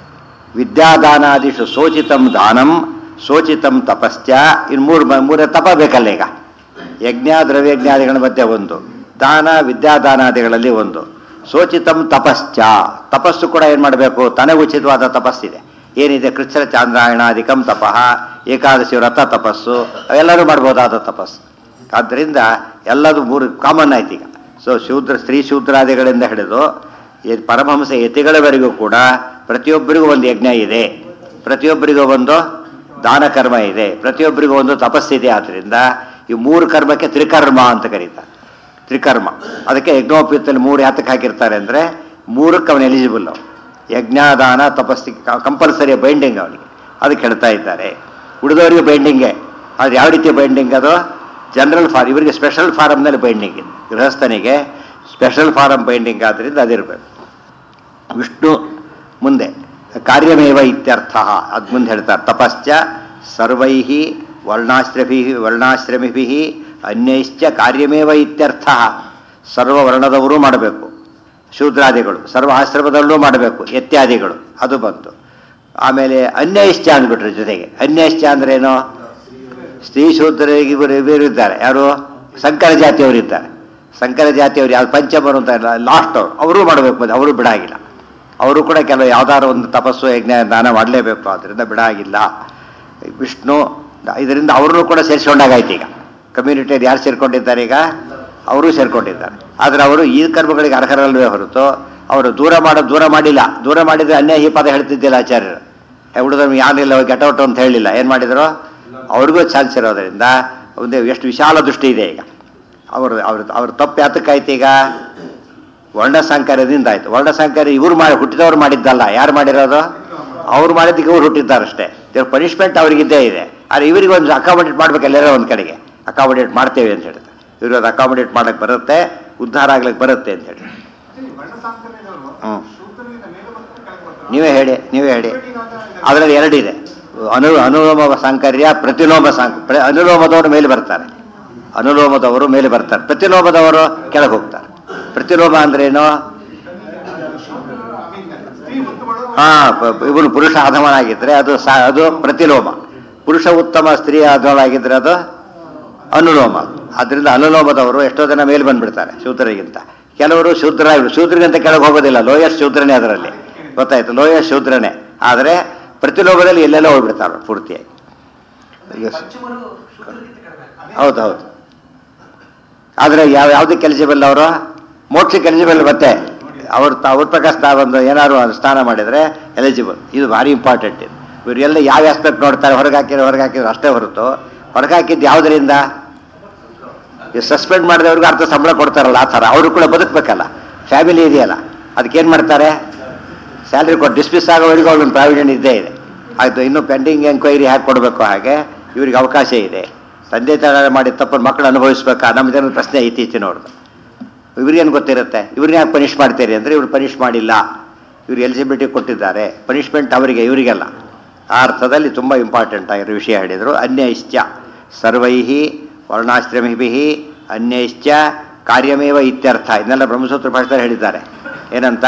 ವಿದ್ಯಾದಾನಾದಿಷು ಸೋಚಿತಂ ದಾನಂ ಸೋಚಿತಂ ತಪಸ್ತ್ಯ ಇನ್ನು ಮೂರು ಮೂರೇ ತಪ ಬೇಕಲ್ಲ ಈಗ ಯಜ್ಞ ದ್ರವ್ಯಜ್ಞಾದಿಗಳ ಮಧ್ಯೆ ಒಂದು ದಾನ ವಿದ್ಯಾದಾನಾದಿಗಳಲ್ಲಿ ಒಂದು ಸೋಚಿತಂ ತಪಶ್ಚ ತಪಸ್ಸು ಕೂಡ ಏನು ಮಾಡಬೇಕು ತನಗೆ ಉಚಿತವಾದ ತಪಸ್ಸಿದೆ ಏನಿದೆ ಕೃಚ್ಛ್ರ ಚಾಂದ್ರಾಯಣಾಧಿಕಂ ತಪಃ ಏಕಾದಶಿ ವ್ರತ ತಪಸ್ಸು ಅವೆಲ್ಲರೂ ಮಾಡ್ಬೋದಾದ ತಪಸ್ಸು ಆದ್ದರಿಂದ ಎಲ್ಲದು ಮೂರು ಕಾಮನ್ ಆಯ್ತು ಈಗ ಸೊ ಶೂದ್ರ ಸ್ತ್ರೀ ಶೂದ್ರಾದಿಗಳಿಂದ ಹಿಡಿದು ಈ ಪರಮಹಂಸ ಯತಿಗಳವರೆಗೂ ಕೂಡ ಪ್ರತಿಯೊಬ್ಬರಿಗೂ ಒಂದು ಯಜ್ಞ ಇದೆ ಪ್ರತಿಯೊಬ್ಬರಿಗೂ ಒಂದು ದಾನ ಕರ್ಮ ಇದೆ ಪ್ರತಿಯೊಬ್ಬರಿಗೂ ಒಂದು ತಪಸ್ಸಿದೆ ಆದ್ದರಿಂದ ಈ ಮೂರು ಕರ್ಮಕ್ಕೆ ತ್ರಿಕರ್ಮ ಅಂತ ಕರೀತಾರೆ ತ್ರಿಕರ್ಮ ಅದಕ್ಕೆ ಯಜ್ಞೋಪಯುಕ್ತಲ್ಲಿ ಮೂರು ಯಾತಕ್ಕೆ ಹಾಕಿರ್ತಾರೆ ಅಂದರೆ ಮೂರಕ್ಕೆ ಅವನು ಎಲಿಜಿಬಲ್ ಯಜ್ಞಾದಾನ ತಪಸ್ಸಿ ಕಂಪಲ್ಸರಿ ಬೈಂಡಿಂಗ್ ಅವನಿಗೆ ಅದಕ್ಕೆ ಹೇಳ್ತಾ ಇದ್ದಾರೆ ಉಳಿದವರಿಗೆ ಬೈಂಡಿಂಗೆ ಅದು ಯಾವ ರೀತಿ ಬೈಂಡಿಂಗ್ ಅದು ಜನರಲ್ ಫಾರ್ ಇವರಿಗೆ ಸ್ಪೆಷಲ್ ಫಾರಮ್ನಲ್ಲಿ ಬೈಂಡಿಂಗ್ ಇದೆ ಗೃಹಸ್ಥನಿಗೆ ಸ್ಪೆಷಲ್ ಫಾರಮ್ ಬೈಂಡಿಂಗ್ ಆದ್ದರಿಂದ ಅದಿರಬೇಕು ವಿಷ್ಣು ಮುಂದೆ ಕಾರ್ಯಮೇವ ಇತ್ಯರ್ಥ ಅದು ಮುಂದೆ ಹೇಳ್ತಾರೆ ತಪಶ್ಚ ಸರ್ವೈ ವರ್ಣಾಶ್ರಮಿ ವರ್ಣಾಶ್ರಮಿಭಿ ಅನ್ಯೈಶ್ಚ ಕಾರ್ಯಮೇವ ಇತ್ಯರ್ಥ ಸರ್ವ ವರ್ಣದವರೂ ಮಾಡಬೇಕು ಶೂದ್ರಾದಿಗಳು ಸರ್ವ ಆಶ್ರಮದಲ್ಲೂ ಮಾಡಬೇಕು ಇತ್ಯಾದಿಗಳು ಅದು ಬಂತು ಆಮೇಲೆ ಅನ್ಯೈಶ್ಚ ಅಂದ್ಬಿಟ್ರು ಜೊತೆಗೆ ಅನ್ಯೈಶ್ಚ ಅಂದ್ರೇನು ಸ್ತ್ರೀ ಶೂದ್ರರಿಗೆ ಇವರು ಇವರು ಇದ್ದಾರೆ ಯಾರು ಸಂಕರ ಜಾತಿಯವರು ಇದ್ದಾರೆ ಸಂಕರ ಜಾತಿಯವರು ಯಾವ್ದು ಪಂಚಮರು ಅಂತ ಲಾಸ್ಟ್ ಅವರು ಅವರು ಮಾಡಬೇಕು ಮತ್ತೆ ಅವರು ಬಿಡಾಗಿಲ್ಲ ಅವರು ಕೂಡ ಕೆಲವು ಯಾವ್ದಾದ್ರು ಒಂದು ತಪಸ್ಸು ಯಜ್ಞ ದಾನ ಮಾಡಲೇಬೇಕು ಅದರಿಂದ ಬಿಡಾಗಿಲ್ಲ ವಿಷ್ಣು ಇದರಿಂದ ಅವ್ರನ್ನೂ ಕೂಡ ಸೇರಿಸ್ಕೊಂಡಾಗಾಯ್ತು ಈಗ ಕಮ್ಯುನಿಟಿಯಲ್ಲಿ ಯಾರು ಸೇರ್ಕೊಂಡಿದ್ದಾರೆ ಈಗ ಅವರು ಸೇರ್ಕೊಂಡಿದ್ದಾರೆ ಆದರೆ ಅವರು ಈ ಕರ್ಮಗಳಿಗೆ ಅರ್ಹರಲ್ವೇ ಹೊರತು ಅವರು ದೂರ ಮಾಡೋದು ದೂರ ಮಾಡಿಲ್ಲ ದೂರ ಮಾಡಿದ್ರೆ ಅನ್ಯ ಈ ಪದ ಹೇಳ್ತಿದ್ದಿಲ್ಲ ಆಚಾರ್ಯರು ಉಳಿದ್ರೆ ಯಾರಿಲ್ಲ ಗೆಟೌಟ್ ಅಂತ ಹೇಳಿಲ್ಲ ಏನು ಮಾಡಿದ್ರು ಅವ್ರಿಗೂ ಚಾನ್ಸ್ ಇರೋದ್ರಿಂದ ಒಂದು ಎಷ್ಟು ವಿಶಾಲ ದೃಷ್ಟಿ ಇದೆ ಈಗ ಅವರು ಅವ್ರ ಅವ್ರ ತಪ್ಪು ಯಾತಕ್ಕಾಯ್ತು ಈಗ ವರ್ಣಸಂಕರ್ಯದಿಂದ ಆಯ್ತು ವರ್ಣಸಂಕರ್ಯ ಇವ್ರು ಮಾಡಿ ಹುಟ್ಟಿದವ್ರು ಮಾಡಿದ್ದಲ್ಲ ಯಾರು ಮಾಡಿರೋದು ಅವ್ರು ಮಾಡಿದ್ದಕ್ಕೆ ಇವ್ರು ಹುಟ್ಟಿದ್ದಾರಷ್ಟೇ ದೇವ್ರ ಪನಿಷ್ಮೆಂಟ್ ಅವ್ರಿಗಿದ್ದೇ ಇದೆ ಆದರೆ ಇವರಿಗೆ ಒಂದು ಅಕಾಮಡೇಟ್ ಮಾಡ್ಬೇಕು ಎಲ್ಲರೂ ಒಂದು ಕಡೆಗೆ ಅಕಾಮಡೇಟ್ ಮಾಡ್ತೇವೆ ಅಂತ ಹೇಳ್ತಾರೆ ಇವ್ರಿಗೆ ಅದು ಅಕಾಮಡೇಟ್ ಮಾಡಕ್ಕೆ ಬರುತ್ತೆ ಉದ್ಧಾರ ಆಗ್ಲಿಕ್ಕೆ ಬರುತ್ತೆ ಅಂತ ಹೇಳಿ ವರ್ಣ ಸಾಂಕರ್ಯದವರು ಹ್ಮ್. ಶೂದ್ರನಿಂದ ಮೇಲೆ ಬರ್ತಾರೆ ಕೆಳಗೆ ಬರ್ತಾರೆ ನೀವೇ ಹೇಳಿ ನೀವೇ ಹೇಳಿ ಅದರಲ್ಲಿ ಎರಡಿದೆ ಅನು ಅನುಲೋಮ ಸಾಂಕರ್ಯ ಪ್ರತಿಲೋಮ ಸಾಂಕ ಪ್ರ- ಅನುಲೋಮದವರು ಮೇಲೆ ಬರ್ತಾರೆ ಅನುಲೋಮದವರು ಮೇಲೆ ಬರ್ತಾರೆ ಪ್ರತಿಲೋಮದವರು ಕೆಳಗೆ ಹೋಗ್ತಾರೆ ಪ್ರತಿಲೋಮ ಅಂದ್ರೇನು ಸ್ತ್ರೀ ಮುತ್ತು ಮಾಡೋದು ಹಾ ಪ- ಇವನು ಪುರುಷ ಅಧಮನಾಗಿದ್ರೆ ಅದು ಸಾ ಅದು ಪ್ರತಿಲೋಮ ಪುರುಷ ಉತ್ತಮ ಸ್ತ್ರೀ ಅಧಮನಾಗಿದ್ರೆ ಅದು ಅನುಲೋಮ ಅದರಿಂದ ಅನುಲೋಮದವರು ಎಷ್ಟೋ ಜನ ಮೇಲೆ ಬಂದ್ಬಿಡ್ತಾರೆ ಶೂದ್ರರಿಗಿಂತ ಕೆಲವರು ಶೂದ್ರ ಶೂದ್ರಗಿಂತ ಕೆಳಗೆ ಹೋಗೋದಿಲ್ಲ ಲೋಯಸ್ಟ್ ಶೂದ್ರನೇ ಅದರಲ್ಲಿ ಗೊತ್ತಾಯ್ತು ಲೋಯಸ್ಟ್ ಶೂದ್ರನೇ ಆದರೆ ಪ್ರತಿಲೋಮದಲ್ಲಿ ಎಲ್ಲೆಲ್ಲ ಹೋಗ್ಬಿಡ್ತಾರೆ ಪೂರ್ತಿಯಾಗಿ ಈಗ ಸ- ಪಶ್ಚಿಮರು ಶುದ್ಧರಿಗಿಂತ ಕಡಿಮೆ ಹೌದು ಹೌದು ಆದರೆ ಯಾವ ಯಾವುದಕ್ಕೆ ಎಲಿಜಿಬಲ್ ಅವರು ಮೋಕ್ಷಕ್ಕೆ ಎಲಿಜಿಬಲ್ ಮತ್ತೆ ಅವ್ರ ತ- ಅವ್ರ ಪ್ರಕಾರ ಸ್ನಾ- ಒಂದು ಏನಾದ್ರು ಒಂದು ಸ್ನಾನ ಮಾಡಿದರೆ ಎಲಿಜಿಬಲ್ ಇದು ಭಾರಿ ಇಂಪಾರ್ಟೆಂಟ್ ಇದು ಇವರೆಲ್ಲ ಯಾವ ಆಸ್ಪೆಕ್ಟ್ ನೋಡ್ತಾರೆ ಹೊರಗೆ ಹಾಕಿದ್ರೆ ಹೊರಗೆ ಹಾಕಿದ್ರೆ ಅಷ್ಟೇ ಹೊರತು ಹೊರಗೆ ಹಾಕಿದ್ದು ಯಾವುದರಿಂದ ಈ ಸಸ್ಪೆಂಡ್ ಮಾಡಿದವ್ರಿಗೆ ಅರ್ಧ ಸಂಬಳ ಕೊಡ್ತಾರಲ್ಲ ಆ ಥರ ಅವರು ಕೂಡ ಬದುಕಬೇಕಲ್ಲ ಫ್ಯಾಮಿಲಿ ಇದೆಯಲ್ಲ ಅದಕ್ಕೇನು ಮಾಡ್ತಾರೆ ಸ್ಯಾಲ್ರಿ ಕೊಟ್ಟು ಡಿಸ್ಮಿಸ್ ಆಗೋವರೆಗೂ ಅವ್ರಿಗೆ ಪ್ರಾವಿಡೆಂಟ್ ಇದ್ದೇ ಇದೆ ಆಯಿತು ಇನ್ನೂ ಪೆಂಡಿಂಗ್ ಎಂಕ್ವೈರಿ ಹಾಕಿ ಕೊಡಬೇಕು ಹಾಗೆ ಇವ್ರಿಗೆ ಅವಕಾಶ ಇದೆ ತಂದೆ ತಾಯಿ ಮಾಡಿದ ತಪ್ಪನ್ನು ಮಕ್ಕಳು ಅನುಭವಿಸ್ಬೇಕಾ ನಮ್ಮ ಜನರ ಪ್ರಶ್ನೆ ಇತ್ತೀಚಿನವ್ರದ್ದು ಇವ್ರಿಗೇನು ಗೊತ್ತಿರುತ್ತೆ ಇವ್ರನ್ನ ಯಾಕೆ ಪನಿಷ್ ಮಾಡ್ತೀರಿ ಅಂದರೆ ಇವ್ರು ಪನಿಷ್ ಮಾಡಿಲ್ಲ ಇವ್ರು ಎಲಿಜಿಬಿಲಿಟಿ ಕೊಟ್ಟಿದ್ದಾರೆ ಪನಿಷ್ಮೆಂಟ್ ಅವರಿಗೆ ಇವರಿಗೆಲ್ಲ ಆ ಅರ್ಥದಲ್ಲಿ ತುಂಬ ಇಂಪಾರ್ಟೆಂಟ್ ಆಗಿರೋ ವಿಷಯ ಹೇಳಿದರು ಅನ್ಯೈಶ್ಚ ಸರ್ವೈಹಿ ವರ್ಣಾಶ್ರಮಿಭಿ ಅನ್ಯೈಶ್ಚ ಕಾರ್ಯಮೇವ ಇತ್ಯರ್ಥ ಇದನ್ನೆಲ್ಲ ಬ್ರಹ್ಮಸೂತ್ರ ಭಾಷೆದಲ್ಲಿ ಹೇಳಿದ್ದಾರೆ ಏನಂತ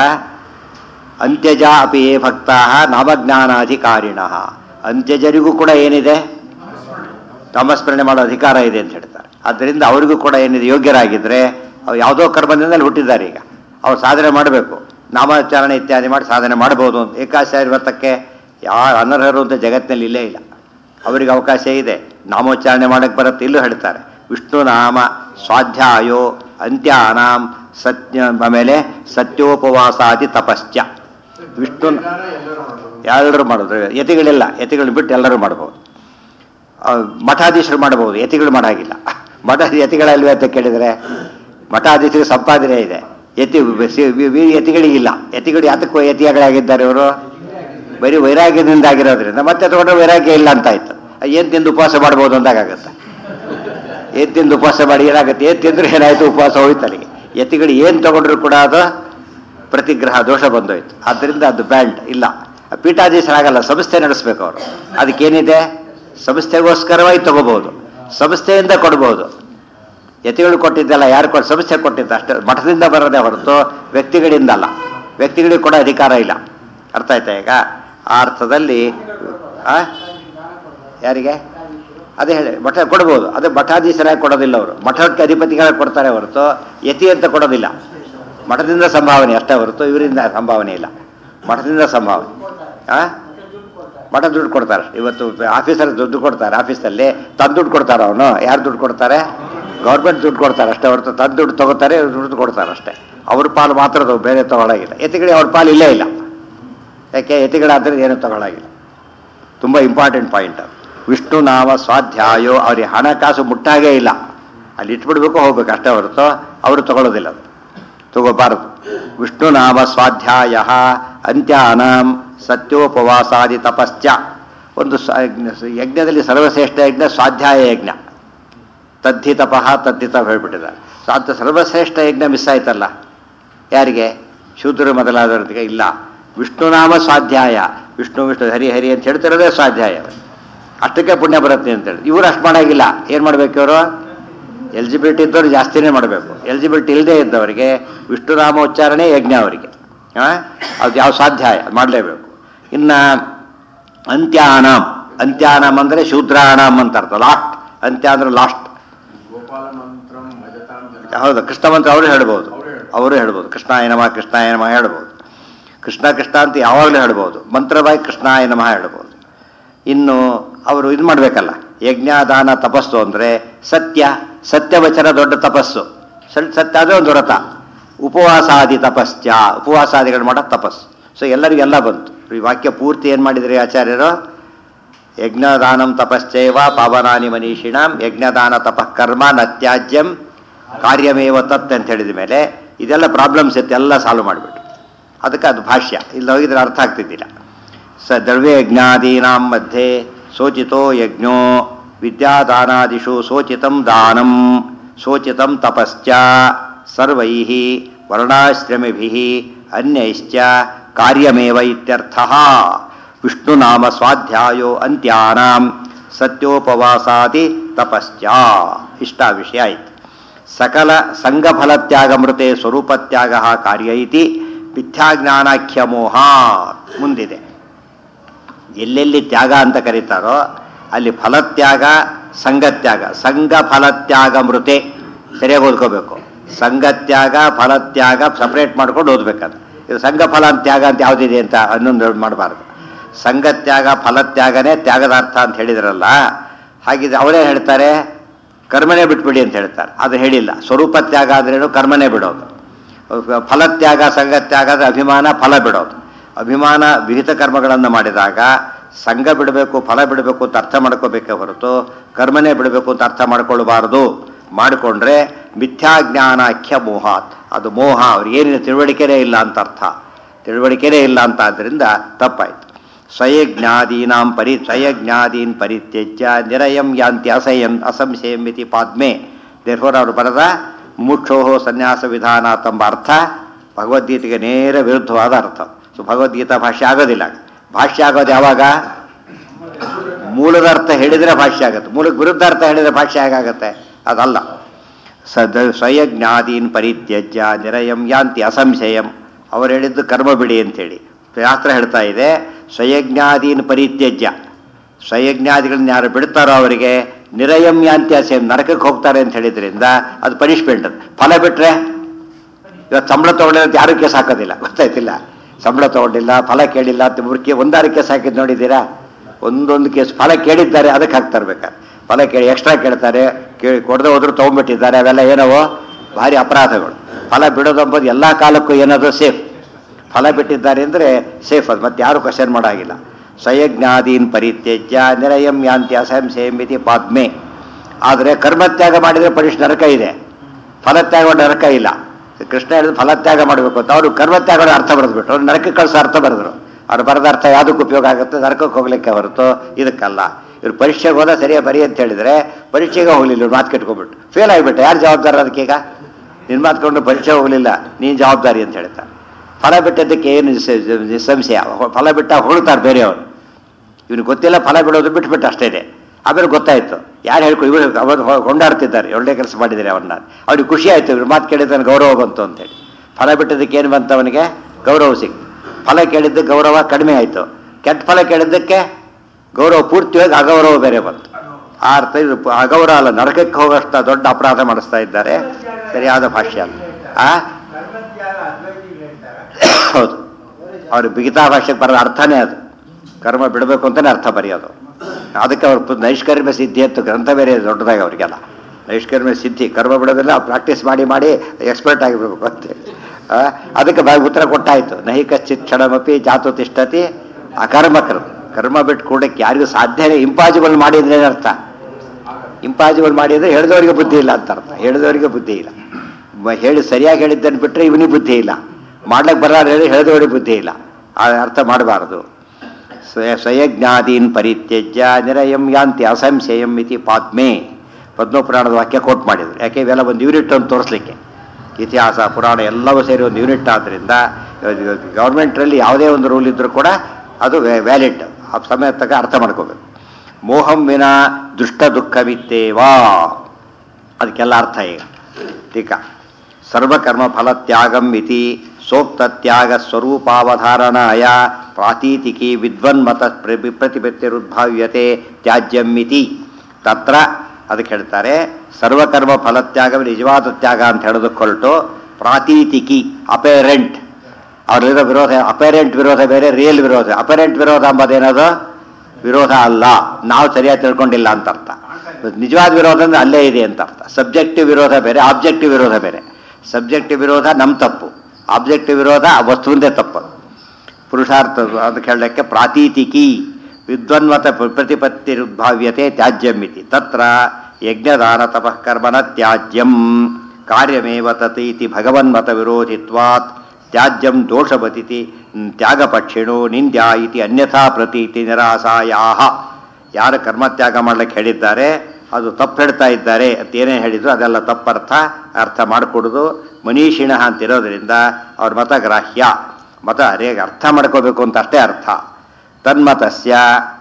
ಅಂತ್ಯಜ ಅಪಿ ಯೇ ಭಕ್ತಾ ನಾಮಜ್ಞಾನಾಧಿಕಾರಿಣ ಅಂತ್ಯಜರಿಗೂ ಕೂಡ ಏನಿದೆ ನಾಮಸ್ಮರಣೆ ಮಾಡೋ ಅಧಿಕಾರ ಇದೆ ಅಂತ ಹೇಳ್ತಾರೆ ಆದ್ದರಿಂದ ಅವರಿಗೂ ಕೂಡ ಏನಿದೆ ಯೋಗ್ಯರಾಗಿದ್ದರೆ ಅವ್ರು ಯಾವುದೋ ಕರ್ಮದಿಂದ ಅಲ್ಲಿ ಹುಟ್ಟಿದ್ದಾರೆ ಈಗ ಅವ್ರು ಸಾಧನೆ ಮಾಡಬೇಕು ನಾಮಾಚರಣೆ ಇತ್ಯಾದಿ ಮಾಡಿ ಸಾಧನೆ ಮಾಡ್ಬೋದು ಅಂತ ಏಕಾಚಾರ್ಯ ವ್ರತಕ್ಕೆ ಯಾರು ಅನರ್ಹರು ಅಂತ ಜಗತ್ತಿನಲ್ಲಿ ಇಲ್ಲೇ ಇಲ್ಲ ಅವರಿಗೆ ಅವಕಾಶ ಇದೆ ನಾಮೋಚ್ಚಾರಣೆ ಮಾಡಕ್ಕೆ ಬರುತ್ತೆ ಇಲ್ಲೂ ಹೇಳ್ತಾರೆ ವಿಷ್ಣು ನಾಮ ಸ್ವಾಧ್ಯಾಯೋ ಅಂತ್ಯಾನಾಂ ಸತ್ಯ ಆಮೇಲೆ ಸತ್ಯೋಪವಾಸಾದಿ ತಪಶ್ಚ ವಿಷ್ಣು ಎಲ್ಲರೂ ಮಾಡೋದು ಯತಿಗಳಿಲ್ಲ ಯತಿಗಳನ್ನ ಬಿಟ್ಟು ಎಲ್ಲರೂ ಮಾಡ್ಬೋದು ಆ, ಮಠಾಧೀಶರು ಮಾಡಬಹುದು ಯತಿಗಳು ಮಾಡಾಗಿಲ್ಲ ಮಠ ಯತಿಗಳಲ್ವೇ ಅಂತ ಕೇಳಿದರೆ ಮಠಾಧೀಶರಿಗೆ ಸಂಪಾದನೆ ಇದೆ ಯತಿ ಸಿ- ವಿ- ವಿ- ಯತಿಗಳಿಗಿಲ್ಲ ಯತಿಗಳು ಯಾತಕ್ಕೂ ಯತಿಗಳಾಗಿದ್ದಾರೆ ಇವರು ಬರೀ ವೈರಾಗ್ಯದಿಂದ ಆಗಿರೋದ್ರಿಂದ ಮತ್ತೆ ತಗೊಂಡ್ರೆ ವೈರಾಗ್ಯ ಇಲ್ಲ ಅಂತ ಆಯ್ತು ಏನ್ ತಿಂದು ಉಪವಾಸ ಮಾಡ್ಬೋದು ಅಂದಾಗತ್ತೆ ಏನ್ ತಿಂದು ಉಪವಾಸ ಮಾಡಿ ಏನಾಗುತ್ತೆ ಏನ್ ತಿಂದ್ರೆ ಏನಾಯ್ತು ಉಪವಾಸ ಹೋಯ್ತು ಅಲ್ಲಿಗೆ ಯತಿಗಳು ಏನ್ ತಗೊಂಡ್ರು ಕೂಡ ಅದು ಪ್ರತಿಗ್ರಹ ದೋಷ ಬಂದೋಯ್ತು ಆದ್ದರಿಂದ ಅದು ಬ್ಯಾಂಡ್ ಇಲ್ಲ ಪೀಠಾಧೀಶರಾಗಲ್ಲ ಸಂಸ್ಥೆ ನಡೆಸ್ಬೇಕು ಅವರು ಅದಕ್ಕೇನಿದೆ ಸಂಸ್ಥೆಗೋಸ್ಕರವಾಗಿ ತಗೋಬಹುದು ಸಂಸ್ಥೆಯಿಂದ ಕೊಡ್ಬೋದು ಯತಿಗಳು ಕೊಟ್ಟಿದ್ದಲ್ಲ ಯಾರು ಕೊಟ್ಟು ಸಂಸ್ಥೆ ಕೊಟ್ಟಿದ್ದ ಅಷ್ಟೇ ಮಠದಿಂದ ಬರೋದೇ ಹೊರತು ವ್ಯಕ್ತಿಗಳಿಂದ ಅಲ್ಲ ವ್ಯಕ್ತಿಗಳಿಗೆ ಕೊಡೋ ಅಧಿಕಾರ ಇಲ್ಲ ಅರ್ಥ ಆಯ್ತಾ ಈಗ ಆ ಅರ್ಥದಲ್ಲಿ ಆ? ಯಾರಿಗೆ ಅದೇ ಹೇಳಿ ಮಠ ಕೊಡ್ಬೋದು ಅದೇ ಮಠಾಧೀಶರಾಗಿ ಕೊಡೋದಿಲ್ಲ ಅವರು ಮಠಕ್ಕೆ ಅಧಿಪತಿಗಳಾಗಿ ಕೊಡ್ತಾರೆ ಹೊರತು ಯತಿ ಅಂತ ಕೊಡೋದಿಲ್ಲ ಮಠದಿಂದ ಸಂಭಾವನೆ ಅಷ್ಟೇ ಹೊರತು ಇವರಿಂದ ಸಂಭಾವನೆ ಇಲ್ಲ ಮಠದಿಂದ ಸಂಭಾವನೆ ಆ ಮಠ ದುಡ್ಡು ಕೊಡ್ತಾರೆ ಇವತ್ತು ಆಫೀಸರ್ ದುಡ್ಡು ಕೊಡ್ತಾರೆ ಆಫೀಸಲ್ಲಿ ತನ್ನ ದುಡ್ಡು ಕೊಡ್ತಾರೆ ಅವನು ಯಾರು ದುಡ್ಡು ಕೊಡ್ತಾರೆ ಗೌರ್ಮೆಂಟ್ ದುಡ್ಡು ಕೊಡ್ತಾರೆ ಅಷ್ಟೇ ಹೊರತು ತನ್ನ ದುಡ್ಡು ತಗೋತಾರೆ ಇವ್ರು ದುಡ್ಡು ಕೊಡ್ತಾರೆ ಅಷ್ಟೇ ಅವ್ರ ಪಾಲು ಮಾತ್ರ ಅದು ಬೇರೆ ತಗೊಳಗಿಲ್ಲ ಎತ್ತಿಗಳಿಗೆ ಅವ್ರ ಪಾಲು ಇಲ್ಲೇ ಇಲ್ಲ ಯಾಕೆ ಎತ್ತಿಗಳಾದ್ರೆ ಏನು ತಗೊಳಗಿಲ್ಲ ತುಂಬ ಇಂಪಾರ್ಟೆಂಟ್ ಪಾಯಿಂಟ್ ಅದು ವಿಷ್ಣು ನಾಮ ಸ್ವಾಧ್ಯಾಯೋ ಅವ್ರಿಗೆ ಹಣಕಾಸು ಮುಟ್ಟಾಗೇ ಇಲ್ಲ ಅಲ್ಲಿ ಇಟ್ಬಿಡ್ಬೇಕು ಹೋಗ್ಬೇಕು ಅಷ್ಟೇ ಹೊರತು ಅವರು ತಗೊಳ್ಳೋದಿಲ್ಲ ಅದು ತಗೋಬಾರದು ವಿಷ್ಣು ನಾಮ ಸ್ವಾಧ್ಯಾಯ ಅಂತ್ಯಾನಾಂ ಸತ್ಯೋಪವಾಸಾದಿ ತಪಶ್ಚ ಒಂದು ಸ- ಯಜ್ಞದಲ್ಲಿ ಸರ್ವಶ್ರೇಷ್ಠ ಯಜ್ಞ ಸ್ವಾಧ್ಯಾಯ ಯಜ್ಞ ತದ್ಧಿ ತಪಃ ತದ್ಧಿ ತಪ ಹೇಳ್ಬಿಟ್ಟಿದ್ದಾರೆ ಸೊ ಅಂತ ಸರ್ವಶ್ರೇಷ್ಠ ಯಜ್ಞ ಮಿಸ್ ಆಯ್ತಲ್ಲ ಯಾರಿಗೆ ಶೂದ್ರರು ಮೊದಲಾದವರಿಗೆ ಇಲ್ಲ ವಿಷ್ಣುನಾಮ ಸ್ವಾಧ್ಯಾಯ ವಿಷ್ಣು ವಿಷ್ಣು ಹರಿ ಹರಿ ಅಂತ ಹೇಳ್ತಿರೋದೇ ಸ್ವಾಧ್ಯಾಯ ಅಷ್ಟಕ್ಕೆ ಪುಣ್ಯ ಬರುತ್ತೆ ಅಂತೇಳಿ ಇವರು ಅಷ್ಟು ಮಾಡಾಗಿಲ್ಲ ಏನು ಮಾಡ್ಬೇಕು ಇವರು ಎಲಿಜಿಬಿಲಿಟಿ ಇದ್ದವ್ರು ಜಾಸ್ತಿನೇ ಮಾಡಬೇಕು ಎಲಿಜಿಬಿಲಿಟಿ ಇಲ್ಲದೆ ಇದ್ದವರಿಗೆ ವಿಷ್ಣುನಾಮ ಉಚ್ಚಾರಣೆ ಯಜ್ಞ ಅವರಿಗೆ ಹಾಂ ಅದು ಯಾವ ಸ್ವಾಧ್ಯಾಯ ಮಾಡಲೇಬೇಕು ಇನ್ನು ಅಂತ್ಯಾನಾಮ್ ಅಂತ್ಯಾನಾಮ್ ಅಂದರೆ ಶೂದ್ರಾಣಾಮ್ ಅಂತ ಅರ್ಥ ಲಾಸ್ಟ್ ಅಂತ್ಯ ಅಂದ್ರೆ ಲಾಸ್ಟ್ ಗೋಪಾಲ ಮಂತ್ರಂ ಭಜತಾಂ ಜನ ಹೌದು ಕೃಷ್ಣ ಮಂತ್ರ ಅವರು ಹೇಳ್ಬೋದು ಅವರು ಹೇಳ್ಬೋದು ಕೃಷ್ಣಾಯ ನಮಃ ಕೃಷ್ಣಾಯ ನಮಃ ಹೇಳ್ಬೋದು ಕೃಷ್ಣ ಕೃಷ್ಣ ಅಂತ ಯಾವಾಗಲೂ ಹೇಳ್ಬೋದು ಮಂತ್ರವಾಗಿ ಕೃಷ್ಣಾಯ ನಮಃ ಹೇಳ್ಬೋದು ಇನ್ನು ಅವರು ಇದು ಮಾಡಬೇಕಲ್ಲ ಯಜ್ಞ ದಾನ ತಪಸ್ಸು ಅಂದರೆ ಸತ್ಯ ಸತ್ಯವಚನ ದೊಡ್ಡ ತಪಸ್ಸು ಸಲ್- ಸತ್ಯ ಅದೇ ಒಂದು ವ್ರತ ಉಪವಾಸಾದಿ ತಪಶ್ಚ ಉಪವಾಸಾದಿಗಳು ಮಾಡೋ ತಪಸ್ಸು ಸೊ ಎಲ್ಲರಿಗೂ ಎಲ್ಲ ಬಂತು ಈ ವಾಕ್ಯ ಪೂರ್ತಿ ಏನು ಮಾಡಿದ್ರಿ ಆಚಾರ್ಯರು ಯಜ್ಞದಾನಂ ತಪಶ್ಚೈವ ಪಾವನಾನಿ ಮನೀಷಿಣಾಂ ಯಜ್ಞದಾನ ತಪಃ ಕರ್ಮ ನ ತ್ಯಾಜ್ಯಂ ಕಾರ್ಯಮೇವ ತತ್ ಅಂತ ಹೇಳಿದ ಮೇಲೆ ಇದೆಲ್ಲ ಪ್ರಾಬ್ಲಮ್ಸ್ ಇತ್ತು ಎಲ್ಲ ಸಾಲ್ವ್ ಮಾಡಿಬಿಟ್ಟು ಅದಕ್ಕೆ ಅದು ಭಾಷ್ಯ ಇಲ್ಲಿ ಹೋಗಿದ್ರೆ ಅರ್ಥ ಆಗ್ತಿದ್ದಿಲ್ಲ ಸ ದ್ರವ್ಯ ಯಜ್ಞಾದೀನಾಂ ಮಧ್ಯೆ ಸೋಚಿತೋ ಯಜ್ಞೋ ವಿದ್ಯಾದಾನಾದಿಷು ಸೋಚಿತಂ ದಾನಂ ಸೋಚಿತಂ ತಪಶ್ಚ ಸರ್ವೈ ವರ್ಣಾಶ್ರಮಿಭಿ ಅನ್ಯೈಶ್ಚ ಕಾರ್ಯಮೇವ ಇತ್ಯರ್ಥ ವಿಷ್ಣುನಾಮ ಸ್ವಾಧ್ಯಾಯೋ ಅಂತ್ಯಾನಾಂ ಸತ್ಯೋಪವಾಸಾದಿ ತಪಶ್ಚ ಇಷ್ಟ ವಿಷಯ ಆಯ್ತು ಸಕಲ ಸಂಘಫಲತ್ಯಾಗಮೃತೆ ಸ್ವರೂಪತ್ಯಾಗ ಕಾರ್ಯ ಇತಿ ಮಿಥ್ಯಾಜ್ಞಾನಾಖ್ಯ ಮೋಹ ಮುಂದಿದೆ ಎಲ್ಲೆಲ್ಲಿ ತ್ಯಾಗ ಅಂತ ಕರೀತಾರೋ ಅಲ್ಲಿ ಫಲತ್ಯಾಗ ಸಂಘತ್ಯಾಗ ಸಂಘ ಫಲತ್ಯಾಗ ಮೃತೆ ಸರಿಯಾಗಿ ಓದ್ಕೋಬೇಕು ಸಂಘತ್ಯಾಗ ಫಲತ್ಯಾಗ ಸಪ್ರೇಟ್ ಮಾಡ್ಕೊಂಡು ಓದ್ಬೇಕದು ಇದು ಸಂಘ ಫಲ ತ್ಯಾಗ ಅಂತ ಯಾವುದಿದೆ ಅಂತ ಅನ್ನೊಂದು ಮಾಡಬಾರ್ದು ಸಂಘತ್ಯಾಗ ಫಲತ್ಯಾಗನೇ ತ್ಯಾಗದ ಅರ್ಥ ಅಂತ ಹೇಳಿದ್ರಲ್ಲ ಹಾಗಿದ್ರೆ ಅವರೇ ಹೇಳ್ತಾರೆ ಕರ್ಮನೇ ಬಿಟ್ಬಿಡಿ ಅಂತ ಹೇಳ್ತಾರೆ ಅದು ಹೇಳಿಲ್ಲ ಸ್ವರೂಪ ತ್ಯಾಗ ಆದ್ರೇನು ಕರ್ಮನೇ ಬಿಡೋದು ಫಲತ್ಯಾಗ ಸಂಘತ್ಯಾಗ ಅಂದ್ರೆ ಅಭಿಮಾನ ಫಲ ಬಿಡೋದು ಅಭಿಮಾನ ವಿಹಿತ ಕರ್ಮಗಳನ್ನು ಮಾಡಿದಾಗ ಸಂಘ ಬಿಡಬೇಕು ಫಲ ಬಿಡಬೇಕು ಅಂತ ಅರ್ಥ ಮಾಡ್ಕೋಬೇಕೇ ಹೊರತು ಕರ್ಮನೇ ಬಿಡಬೇಕು ಅಂತ ಅರ್ಥ ಮಾಡ್ಕೊಳ್ಬಾರದು ಮಾಡಿಕೊಂಡ್ರೆ ಮಿಥ್ಯಾಜ್ಞಾನಾಖ್ಯ ಮೋಹಾತ್ ಅದು ಮೋಹ ಅವ್ರಿಗೆ ಏನಿಲ್ಲ ತಿಳುವಳಿಕೆನೇ ಇಲ್ಲ ಅಂತ ಅರ್ಥ ತಿಳುವಳಿಕೆನೇ ಇಲ್ಲ ಅಂತ ಆದ್ದರಿಂದ ತಪ್ಪಾಯ್ತು ಸ್ವಯಜ್ಞಾದೀನಾಂ ಪರಿ ಸ್ವಯಜ್ಞಾದೀನ್ ಪರಿತ್ಯಜ್ಯ ನಿರಯಂ ಯಾಂತಿ ಅಸಯಂ ಅಸಂಶಯಂ ಇತಿ ಪಾದ್ಮೆ ದೇರ್ಫೋರ್ ಅವರು ಬರೆದ ಮುಕ್ಷೋ ಸನ್ಯಾಸ ವಿಧಾನ ಎಂಬ ಅರ್ಥ ಭಗವದ್ಗೀತೆಗೆ ನೇರ ವಿರುದ್ಧವಾದ ಅರ್ಥ ಸೊ ಭಗವದ್ಗೀತಾ ಭಾಷೆ ಆಗೋದಿಲ್ಲ ಭಾಷ್ಯ ಆಗೋದು ಯಾವಾಗ ಮೂಲದ ಅರ್ಥ ಹೇಳಿದರೆ ಭಾಷ್ಯ ಆಗುತ್ತೆ ಮೂಲಕ್ಕೆ ವಿರುದ್ಧ ಅರ್ಥ ಹೇಳಿದರೆ ಭಾಷ್ಯ ಹೇಗಾಗತ್ತೆ ಅದಲ್ಲ ಸದ ಸ್ವಯಜ್ಞಾದೀನ್ ಪರಿತ್ಯಜ್ಯ ನಿರಯಂ ಯಾಂತಿ ಅಸಂಶಯಂ ಅವ್ರು ಹೇಳಿದ್ದು ಕರ್ಮ ಬಿಡಿ ಅಂತೇಳಿ ಶಾಸ್ತ್ರ ಹೇಳ್ತಾ ಇದೆ ಸ್ವಯಜ್ಞಾದೀನ್ ಪರಿತ್ಯಜ್ಯ ಸ್ವಯಜ್ಞಾದಿಗಳನ್ನ ಯಾರು ಬಿಡ್ತಾರೋ ಅವರಿಗೆ ನಿರಯಂ ಯಾಂತಿ ಅಸಂ ನರಕಕ್ಕೆ ಹೋಗ್ತಾರೆ ಅಂತ ಹೇಳಿದ್ರಿಂದ ಅದು ಪನಿಷ್ಮೆಂಟ್ ಅದು ಫಲ ಬಿಟ್ರೆ ಇವತ್ತು ಸಂಬಳ ತಗೊಂಡಿರೋದು ಯಾರು ಕೇಸ್ ಹಾಕೋದಿಲ್ಲ ಗೊತ್ತಾಯ್ತಿಲ್ಲ ಸಂಬಳ ತಗೊಂಡಿಲ್ಲ ಫಲ ಕೇಳಿಲ್ಲ ಅಂತ ಮುರ್ಕಿ ಒಂದಾರು ಕೇಸ್ ಹಾಕಿದ್ ನೋಡಿದ್ದೀರಾ ಒಂದೊಂದು ಕೇಸ್ ಫಲ ಕೇಳಿದ್ದಾರೆ ಅದಕ್ಕೆ ಹಾಕ್ತಾರೆ ಬೇಕಾದ್ರೆ ಫಲ ಕೇಳಿ ಎಕ್ಸ್ಟ್ರಾ ಕೇಳ್ತಾರೆ ಕೇಳಿ ಕೊಡದೆ ಹೋದ್ರು ತೊಗೊಂಡ್ಬಿಟ್ಟಿದ್ದಾರೆ ಅವೆಲ್ಲ ಏನವೋ ಭಾರಿ ಅಪರಾಧಗಳು ಫಲ ಬಿಡೋದು ಅಂಬೋದು ಎಲ್ಲ ಕಾಲಕ್ಕೂ ಏನದು ಸೇಫ್ ಫಲ ಬಿಟ್ಟಿದ್ದಾರೆ ಅಂದರೆ ಸೇಫ್ ಅದು ಮತ್ತೆ ಯಾರು ಕ್ವಶನ್ ಮಾಡಾಗಿಲ್ಲ ಸ್ವಯಜ್ಞಾದೀನ್ ಪರಿತ್ಯಜ್ಯ ನಿರಯಂ ಯಾಂತಿ ಅಸಂಶಯಂ ಇತಿ ಪಾದ್ಮೆ ಆದರೆ ಕರ್ಮತ್ಯಾಗ ಮಾಡಿದರೆ ಪರೀಕ್ಷ ನರಕ ಇದೆ ಫಲತ್ಯಾಗ ಮಾಡಿ ನರಕ ಇಲ್ಲ ಕೃಷ್ಣ ಹೇಳಿದ್ರು ಫಲತ್ಯಾಗ ಮಾಡಬೇಕು ಅಂತ ಅವರು ಕರ್ಮತ್ಯಾಗ ಮಾಡೋ ಅರ್ಥ ಬರೆದ್ಬಿಟ್ರು ಅವ್ರು ನರಕಕ್ಕೆ ಕಳಿಸೋ ಅರ್ಥ ಬರೆದ್ರು ಅವ್ರು ಬರೆದ ಅರ್ಥ ಯಾವುದಕ್ಕೆ ಉಪಯೋಗ ಆಗುತ್ತೆ ನರಕಕ್ಕೆ ಹೋಗ್ಲಿಕ್ಕೆ ಹೊರತು ಇದಕ್ಕಲ್ಲ ಇವ್ರು ಪರೀಕ್ಷೆಗೆ ಹೋದ ಸರಿಯಾಗಿ ಬರಿ ಅಂತ ಹೇಳಿದ್ರೆ ಪರೀಕ್ಷೆಗೆ ಹೋಗ್ಲಿಲ್ಲ ಇವ್ರು ಮಾತು ಕೆಟ್ಕೊಬಿಟ್ಟು ಫೇಲ್ ಆಗಿಬಿಟ್ಟೆ ಯಾರು ಜವಾಬ್ದಾರ ಅದಕ್ಕೀಗ ನಿನ್ನ ಮಾತ್ಕೊಂಡು ಪರೀಕ್ಷೆ ಹೋಗಲಿಲ್ಲ ನೀನು ಜವಾಬ್ದಾರಿ ಅಂತ ಹೇಳ್ತಾರೆ ಫಲ ಬಿಟ್ಟದ್ದಕ್ಕೆ ಏನು ನಿಸ್ಸ- ನಿಸ್ಸಂಶಯ ಫಲ ಬಿಟ್ಟ ಹೊಳ್ತಾರೆ ಬೇರೆಯವರು ಇವನು ಗೊತ್ತಿಲ್ಲ ಫಲ ಬಿಡೋದು ಬಿಟ್ಬಿಟ್ಟು ಅಷ್ಟೇ ಇದೆ ಆಮೇಲೆ ಗೊತ್ತಾಯ್ತು ಯಾರು ಹೇಳ್ಕೊ ಇವರು ಅವರು ಕೊಂಡಾಡ್ತಿದ್ದಾರೆ ಒಳ್ಳೆ ಕೆಲಸ ಮಾಡಿದ್ದಾರೆ ಅವ್ರನ್ನ ಅವ್ರಿಗೆ ಖುಷಿ ಆಯ್ತು ಇವ್ರು ಮಾತು ಕೇಳಿದ್ರೆ ಗೌರವ ಬಂತು ಅಂತೇಳಿ ಫಲ ಬಿಟ್ಟದಕ್ಕೆ ಏನು ಬಂತು ಅವನಿಗೆ ಗೌರವ ಸಿಕ್ತು ಫಲ ಕೇಳಿದ್ದು ಗೌರವ ಕಡಿಮೆ ಆಯಿತು ಕೆಟ್ಟ ಫಲ ಕೇಳಿದ್ದಕ್ಕೆ ಗೌರವ ಪೂರ್ತಿಯಾಗಿ ಅಗೌರವ ಬೇರೆ ಬಂತು ಆ ಅರ್ಥ ಇದು ಪ- ಅಗೌರವ ಅಲ್ಲ ನರಕಕ್ಕೆ ಹೋಗೋಷ್ಟ ದೊಡ್ಡ ಅಪರಾಧ ಮಾಡಿಸ್ತಾ ಇದ್ದಾರೆ ಸರಿಯಾದ ಭಾಷ್ಯ ಅಲ್ಲ ಆ ಹೌದು ಅವ್ರು ಬಿಗಿತಾ ಭಾಷೆಗೆ ಬರೋದು ಅರ್ಥನೇ ಅದು ಕರ್ಮ ಬಿಡಬೇಕು ಅಂತಲೇ ಅರ್ಥ ಬರೆಯೋದು ಅದಕ್ಕೆ ಅವ್ರು ಪು- ನೈಷ್ಕರ್ಮ್ಯ ಸಿದ್ಧಿ ಅಂತ ಗ್ರಂಥ ಬೇರೆ ಇದೆ ದೊಡ್ಡದಾಗಿ ಅವರಿಗೆಲ್ಲ ನೈಷ್ಕರ್ಮ್ಯ ಸಿದ್ಧಿ ಕರ್ಮ ಬಿಡೋದೆಲ್ಲ ಪ್ರಾಕ್ಟೀಸ್ ಮಾಡಿ ಮಾಡಿ ಎಕ್ಸ್ಪರ್ಟ್ ಆಗಿರ್ಬೇಕು ಅಂತೇಳಿ ಆ, ಅದಕ್ಕೆ ಬಾಯಿ ಉತ್ತರ ಕೊಟ್ಟಾಯ್ತು ನಹಿ ಕಶ್ಚಿತ್ ಕ್ಷಣಮಪಿ ಜಾತು ತಿಷ್ಟತಿ ಅಕರ್ಮಕರು ಕರ್ಮ ಬಿಟ್ಟು ಕೊಡಕ್ಕೆ ಯಾರಿಗೂ ಸಾಧ್ಯನೇ ಇಂಪಾಸಿಬಲ್ ಮಾಡಿದ್ರೆ ಅರ್ಥ ಇಂಪಾಸಿಬಲ್ ಮಾಡಿದ್ರೆ ಹೇಳಿದವರಿಗೆ ಬುದ್ಧಿ ಇಲ್ಲ ಅಂತ ಅರ್ಥ ಹೇಳಿದವರಿಗೆ ಬುದ್ಧಿ ಇಲ್ಲ ಮ- ಹೇಳಿ ಸರಿಯಾಗಿ ಹೇಳಿದ್ದನ್ನು ಬಿಟ್ಟರೆ ಇವನಿಗೆ ಬುದ್ಧಿ ಇಲ್ಲ ಮಾಡ್ಲಿಕ್ಕೆ ಬರಲ್ಲ ಹೇಳಿ ಹೇಳಿದವರಿಗೆ ಬುದ್ಧಿ ಇಲ್ಲ ಆ ಅರ್ಥ ಮಾಡಬಾರದು ಸ್ವಯ ಸ್ವಯಜ್ಞಾದೀನ್ ಪರಿತ್ಯಜ್ಯ ನಿರಯಂ ಯಾಂತಿ ಅಸಂಶಯಂ ಇತಿ ಪಾದ್ಮೆ ಪದ್ಮಪುರಾಣದ ವಾಕ್ಯ ಕೋಟ್ ಮಾಡಿದ್ರು ಯಾಕೆ ಇವೆಲ್ಲ ಒಂದು ಯೂನಿಟ್ ಅಂತ ತೋರಿಸ್ಲಿಕ್ಕೆ ಇತಿಹಾಸ ಪುರಾಣ ಎಲ್ಲವೂ ಸೇರಿ ಒಂದು ಯೂನಿಟ್ ಆದ್ದರಿಂದ ಗೌರ್ಮೆಂಟ್ರಲ್ಲಿ ಯಾವುದೇ ಒಂದು ರೂಲ್ ಇದ್ರೂ ಕೂಡ ಅದು ವ್ಯಾಲಿಡ್ ಆ ಸಮಯ ತಕ್ಕ ಅರ್ಥ ಮಾಡ್ಕೋಬೇಕು ಮೋಹಂ ವಿನ ದುಷ್ಟ ದುಃಖವಿತ್ತೇವಾ ಅದಕ್ಕೆಲ್ಲ ಅರ್ಥ ಈಗ ಟೀಕಾ ಸರ್ವಕರ್ಮ ಫಲತ್ಯಾಗಂ ಇತಿ ಸೋಕ್ತ ತ್ಯಾಗ ಸ್ವರೂಪಾವಧಾರಣಾಯ ಪ್ರಾತೀತಿಕಿ ವಿದ್ವನ್ಮತ ಪ್ರತಿಪತ್ತಿರುದ್ಭಾವ್ಯತೆ ತ್ಯಾಜ್ಯಂ ಇತಿ ತತ್ರ ಅದಕ್ಕೆ ಹೇಳ್ತಾರೆ ಸರ್ವಕರ್ಮ ಫಲತ್ಯಾಗ ನಿಜವಾದ ತ್ಯಾಗ ಅಂತ ಹೇಳೋದಕ್ಕೆ ಹೊರಟು ಪ್ರಾತೀತಿಕಿ ಅಪೇರೆಂಟ್ ಅವರಿರೋ ವಿರೋಧ ಅಪೇರೆಂಟ್ ವಿರೋಧ ಬೇರೆ ರಿಯಲ್ ವಿರೋಧ ಅಪೇರೆಂಟ್ ವಿರೋಧ ಅಂಬೋದೇನದು ವಿರೋಧ ಅಲ್ಲ ನಾವು ಸರಿಯಾಗಿ ತಿಳ್ಕೊಂಡಿಲ್ಲ ಅಂತ ಅರ್ಥ ನಿಜವಾದ ವಿರೋಧ ಅಂದ್ರೆ ಅಲ್ಲೇ ಇದೆ ಅಂತ ಅರ್ಥ ಸಬ್ಜೆಕ್ಟಿವ್ ವಿರೋಧ ಬೇರೆ ಆಬ್ಜೆಕ್ಟಿವ್ ವಿರೋಧ ಬೇರೆ ಸಬ್ಜೆಕ್ಟಿವ್ ವಿರೋಧ ನಮ್ಮ ತಪ್ಪು ಆಬ್ಜೆಕ್ಟಿವ್ ವಿರೋಧ ಆ ವಸ್ತುವಿಂದೇ ತಪ್ಪು ಪುರುಷಾರ್ಥ ಅಂತ ಹೇಳಲಿಕ್ಕೆ ಪ್ರಾತೀತಿಕಿ ವಿದ್ವನ್ಮತ ಪ್ರತಿಪತ್ತಿರುದ್ಭಾವ್ಯತೆ ತ್ಯಾಜ್ಯಮಿತಿ ತತ್ರ ಯಜ್ಞದಾನ ತಪಃ ಕರ್ಮನ ತ್ಯಾಜ್ಯಂ ಕಾರ್ಯಮೇವ ತತ್ ಇತಿ ಭಗವನ್ಮತ ವಿರೋಧಿತ್ವಾತ್ ತ್ಯಾಜ್ಯಂ ದೋಷವತಿತಿ ತ್ಯಾಗಪಕ್ಷಿಣೋ ನಿಂದ್ಯ ಇತಿ ಅನ್ಯಥಾ ಪ್ರತೀತಿ ನಿರಾಸಾಯಾಹ ಯಾರು ಕರ್ಮತ್ಯಾಗ ಮಾಡ್ಲಿಕ್ಕೆ ಹೇಳಿದ್ದಾರೆ ಅದು ತಪ್ಪು ಹೇಳ್ತಾ ಇದ್ದಾರೆ ಅಂತ ಏನೇ ಹೇಳಿದ್ರು ಅದೆಲ್ಲ ತಪ್ಪರ್ಥ ಅರ್ಥ ಮಾಡಿಕೊಡೋದು ಮನೀಷಿಣ ಅಂತಿರೋದ್ರಿಂದ ಅವ್ರ ಮತ ಗ್ರಾಹ್ಯ ಮತ ಅರೇ ಅರ್ಥ ಮಾಡ್ಕೋಬೇಕು ಅಂತ ಅಷ್ಟೇ ಅರ್ಥ ತನ್ಮತಸ್ಯ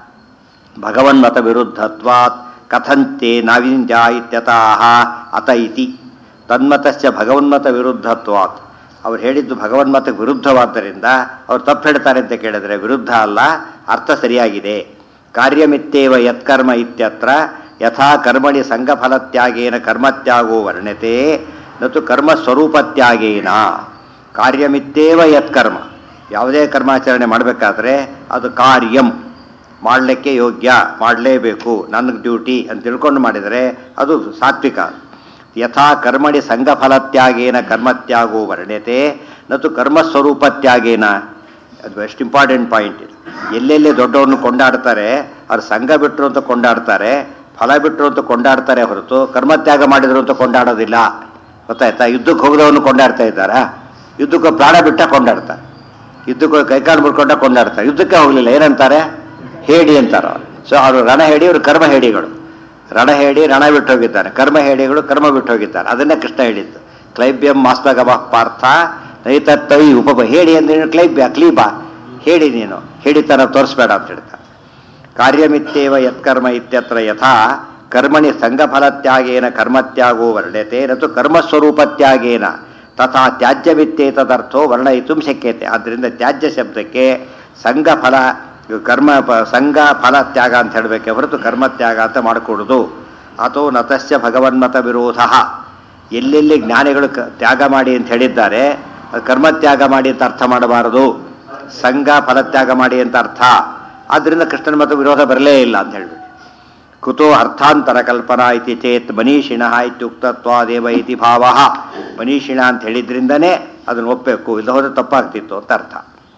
ಭಗವನ್ಮತ ವಿರುದ್ಧತ್ವಾತ್ ಕಥಂತೆ ನಾವಿಂದ್ಯ ಇತ್ಯತಃ ಅತ ಇತಿ ತನ್ಮತಸ್ಯ ಭಗವನ್ಮತ ವಿರುದ್ಧತ್ವಾತ್ ಅವ್ರು ಹೇಳಿದ್ದು ಭಗವನ್ಮತಕ್ಕೆ ವಿರುದ್ಧವಾದ್ದರಿಂದ ಅವ್ರು ತಪ್ಪು ಹೇಳ್ತಾರೆ ಅಂತ ಕೇಳಿದ್ರೆ ವಿರುದ್ಧ ಅಲ್ಲ ಅರ್ಥ ಸರಿಯಾಗಿದೆ ಕಾರ್ಯಮಿತ್ತೇವ ಯತ್ಕರ್ಮ ಇತ್ಯತ್ರ ಯಥಾ ಕರ್ಮಣಿ ಸಂಘಫಲತ್ಯಾಗೇನ ಕರ್ಮತ್ಯಾಗೋ ವರ್ಣ್ಯತೆ ನತು ಕರ್ಮ ಸ್ವರೂಪತ್ಯಾಗೇನ ಕಾರ್ಯಮಿತ್ತೇವ ಯತ್ಕರ್ಮ ಯಾವುದೇ ಕರ್ಮಾಚರಣೆ ಮಾಡಬೇಕಾದ್ರೆ ಅದು ಕಾರ್ಯಂ ಮಾಡಲಿಕ್ಕೆ ಯೋಗ್ಯ ಮಾಡಲೇಬೇಕು ನನಗೆ ಡ್ಯೂಟಿ ಅಂತ ತಿಳ್ಕೊಂಡು ಮಾಡಿದರೆ ಅದು ಸಾತ್ವಿಕ ಯಥಾ ಕರ್ಮಣಿ ಸಂಘಫಲತ್ಯಾಗೇನ ಕರ್ಮತ್ಯಾಗೋ ವರ್ಣ್ಯತೆ ನತು ಕರ್ಮಸ್ವರೂಪತ್ಯಾಗೇನ ಅದು ಎಷ್ಟು ಇಂಪಾರ್ಟೆಂಟ್ ಪಾಯಿಂಟ್ ಇದು ಎಲ್ಲೆಲ್ಲಿ ದೊಡ್ಡವ್ರನ್ನ ಕೊಂಡಾಡ್ತಾರೆ ಅವ್ರು ಸಂಘ ಬಿಟ್ಟರು ಅಂತ ಕೊಂಡಾಡ್ತಾರೆ ಫಲ ಬಿಟ್ಟರು ಅಂತ ಕೊಂಡಾಡ್ತಾರೆ ಹೊರತು ಕರ್ಮತ್ಯಾಗ ಮಾಡಿದ್ರು ಅಂತ ಕೊಂಡಾಡೋದಿಲ್ಲ ಗೊತ್ತಾಯ್ತಾ ಯುದ್ಧಕ್ಕೆ ಹೋಗದವನು ಕೊಂಡಾಡ್ತಾ ಇದ್ದಾರಾ ಯುದ್ಧಕ್ಕೆ ಪ್ರಾಣ ಬಿಟ್ಟ ಕೊಂಡಾಡ್ತಾರೆ ಯುದ್ಧಕ್ಕೆ ಕೈಕಾಲು ಮುಡ್ಕೊಂಡ ಕೊಂಡಾಡ್ತಾರೆ ಯುದ್ಧಕ್ಕೆ ಹೋಗಲಿಲ್ಲ ಏನಂತಾರೆ ಹೇಡಿ ಅಂತಾರೆ ಸೊ ಅವರು ರಣ ಹೇಡಿ ಅವರು ಕರ್ಮ ಹೇಡಿಗಳು ರಣ ಹೇಡಿ ರಣ ಬಿಟ್ಟು ಹೋಗಿದ್ದಾರೆ ಕರ್ಮ ಹೇಡಿಗಳು ಕರ್ಮ ಬಿಟ್ಟು ಹೋಗಿದ್ದಾರೆ ಅದನ್ನೇ ಕೃಷ್ಣ ಹೇಳಿದ್ದು ಕ್ಲೈಬ್ಯಂ ಮಾಸ್ಮಗಮ ಪಾರ್ಥ ನೈತತ್ತೈ ಉಪ ಹೇಳಿ ಅಂದ್ರೆ ಕ್ಲೈಬ್ಯ ಕ್ಲೀಬ ಹೇಳಿ ನೀನು ಹೇಳಿತನ ತೋರಿಸ್ಬೇಡ ಅಂತ ಹೇಳ್ತಾರೆ ಕಾರ್ಯಮಿತ್ತೇವ ಯತ್ಕರ್ಮ ಇತ್ಯತ್ರ ಯಥಾ ಕರ್ಮಣಿ ಸಂಘಫಲತ್ಯಾಗೇನ ಕರ್ಮತ್ಯಾಗೋ ವರ್ಣ್ಯತೆ ನತು ಕರ್ಮಸ್ವರೂಪತ್ಯಾಗೇನ ತಥಾ ತ್ಯಾಜ್ಯಮಿತ್ತೇತದರ್ಥೋ ವರ್ಣಯಿತು ಶಕ್ಯತೆ ಆದ್ದರಿಂದ ತ್ಯಾಜ್ಯ ಶಬ್ದಕ್ಕೆ ಸಂಘಫಲ ಕರ್ಮ ಪ- ಸಂಘ ಫಲ ತ್ಯಾಗ ಅಂತ ಹೇಳಬೇಕೆ ಹೊರತು ಕರ್ಮತ್ಯಾಗ ಅಂತ ಮಾಡಿಕೊಡುದು ಅಥೋ ನತಸ್ಯ ಭಗವನ್ಮತ ವಿರೋಧ ಎಲ್ಲೆಲ್ಲಿ ಜ್ಞಾನಿಗಳು ಕ- ತ್ಯಾಗ ಮಾಡಿ ಅಂತ ಹೇಳಿದ್ದಾರೆ ಅದು ಕರ್ಮತ್ಯಾಗ ಮಾಡಿ ಅಂತ ಅರ್ಥ ಮಾಡಬಾರದು ಸಂಘ ಫಲತ್ಯಾಗ ಮಾಡಿ ಅಂತ ಅರ್ಥ ಆದ್ದರಿಂದ ಕೃಷ್ಣನ ಮತ ವಿರೋಧ ಬರಲೇ ಇಲ್ಲ ಅಂತ ಹೇಳ್ಬಿಟ್ಟು ಕುತೋ ಅರ್ಥಾಂತರ ಕಲ್ಪನಾ ಇತಿ ಚೇತ್ ಮನೀಷಿಣ ಇತ್ಯುಕ್ತತ್ವಾದೇವ ಇತಿ ಭಾವ ಮನೀಷಿಣ ಅಂತ ಹೇಳಿದ್ರಿಂದನೇ ಅದನ್ನು ಒಪ್ಪಬೇಕು ಇಲ್ಲ ಹೋದ್ರೆ ತಪ್ಪಾಗ್ತಿತ್ತು ಅಂತ ಅರ್ಥ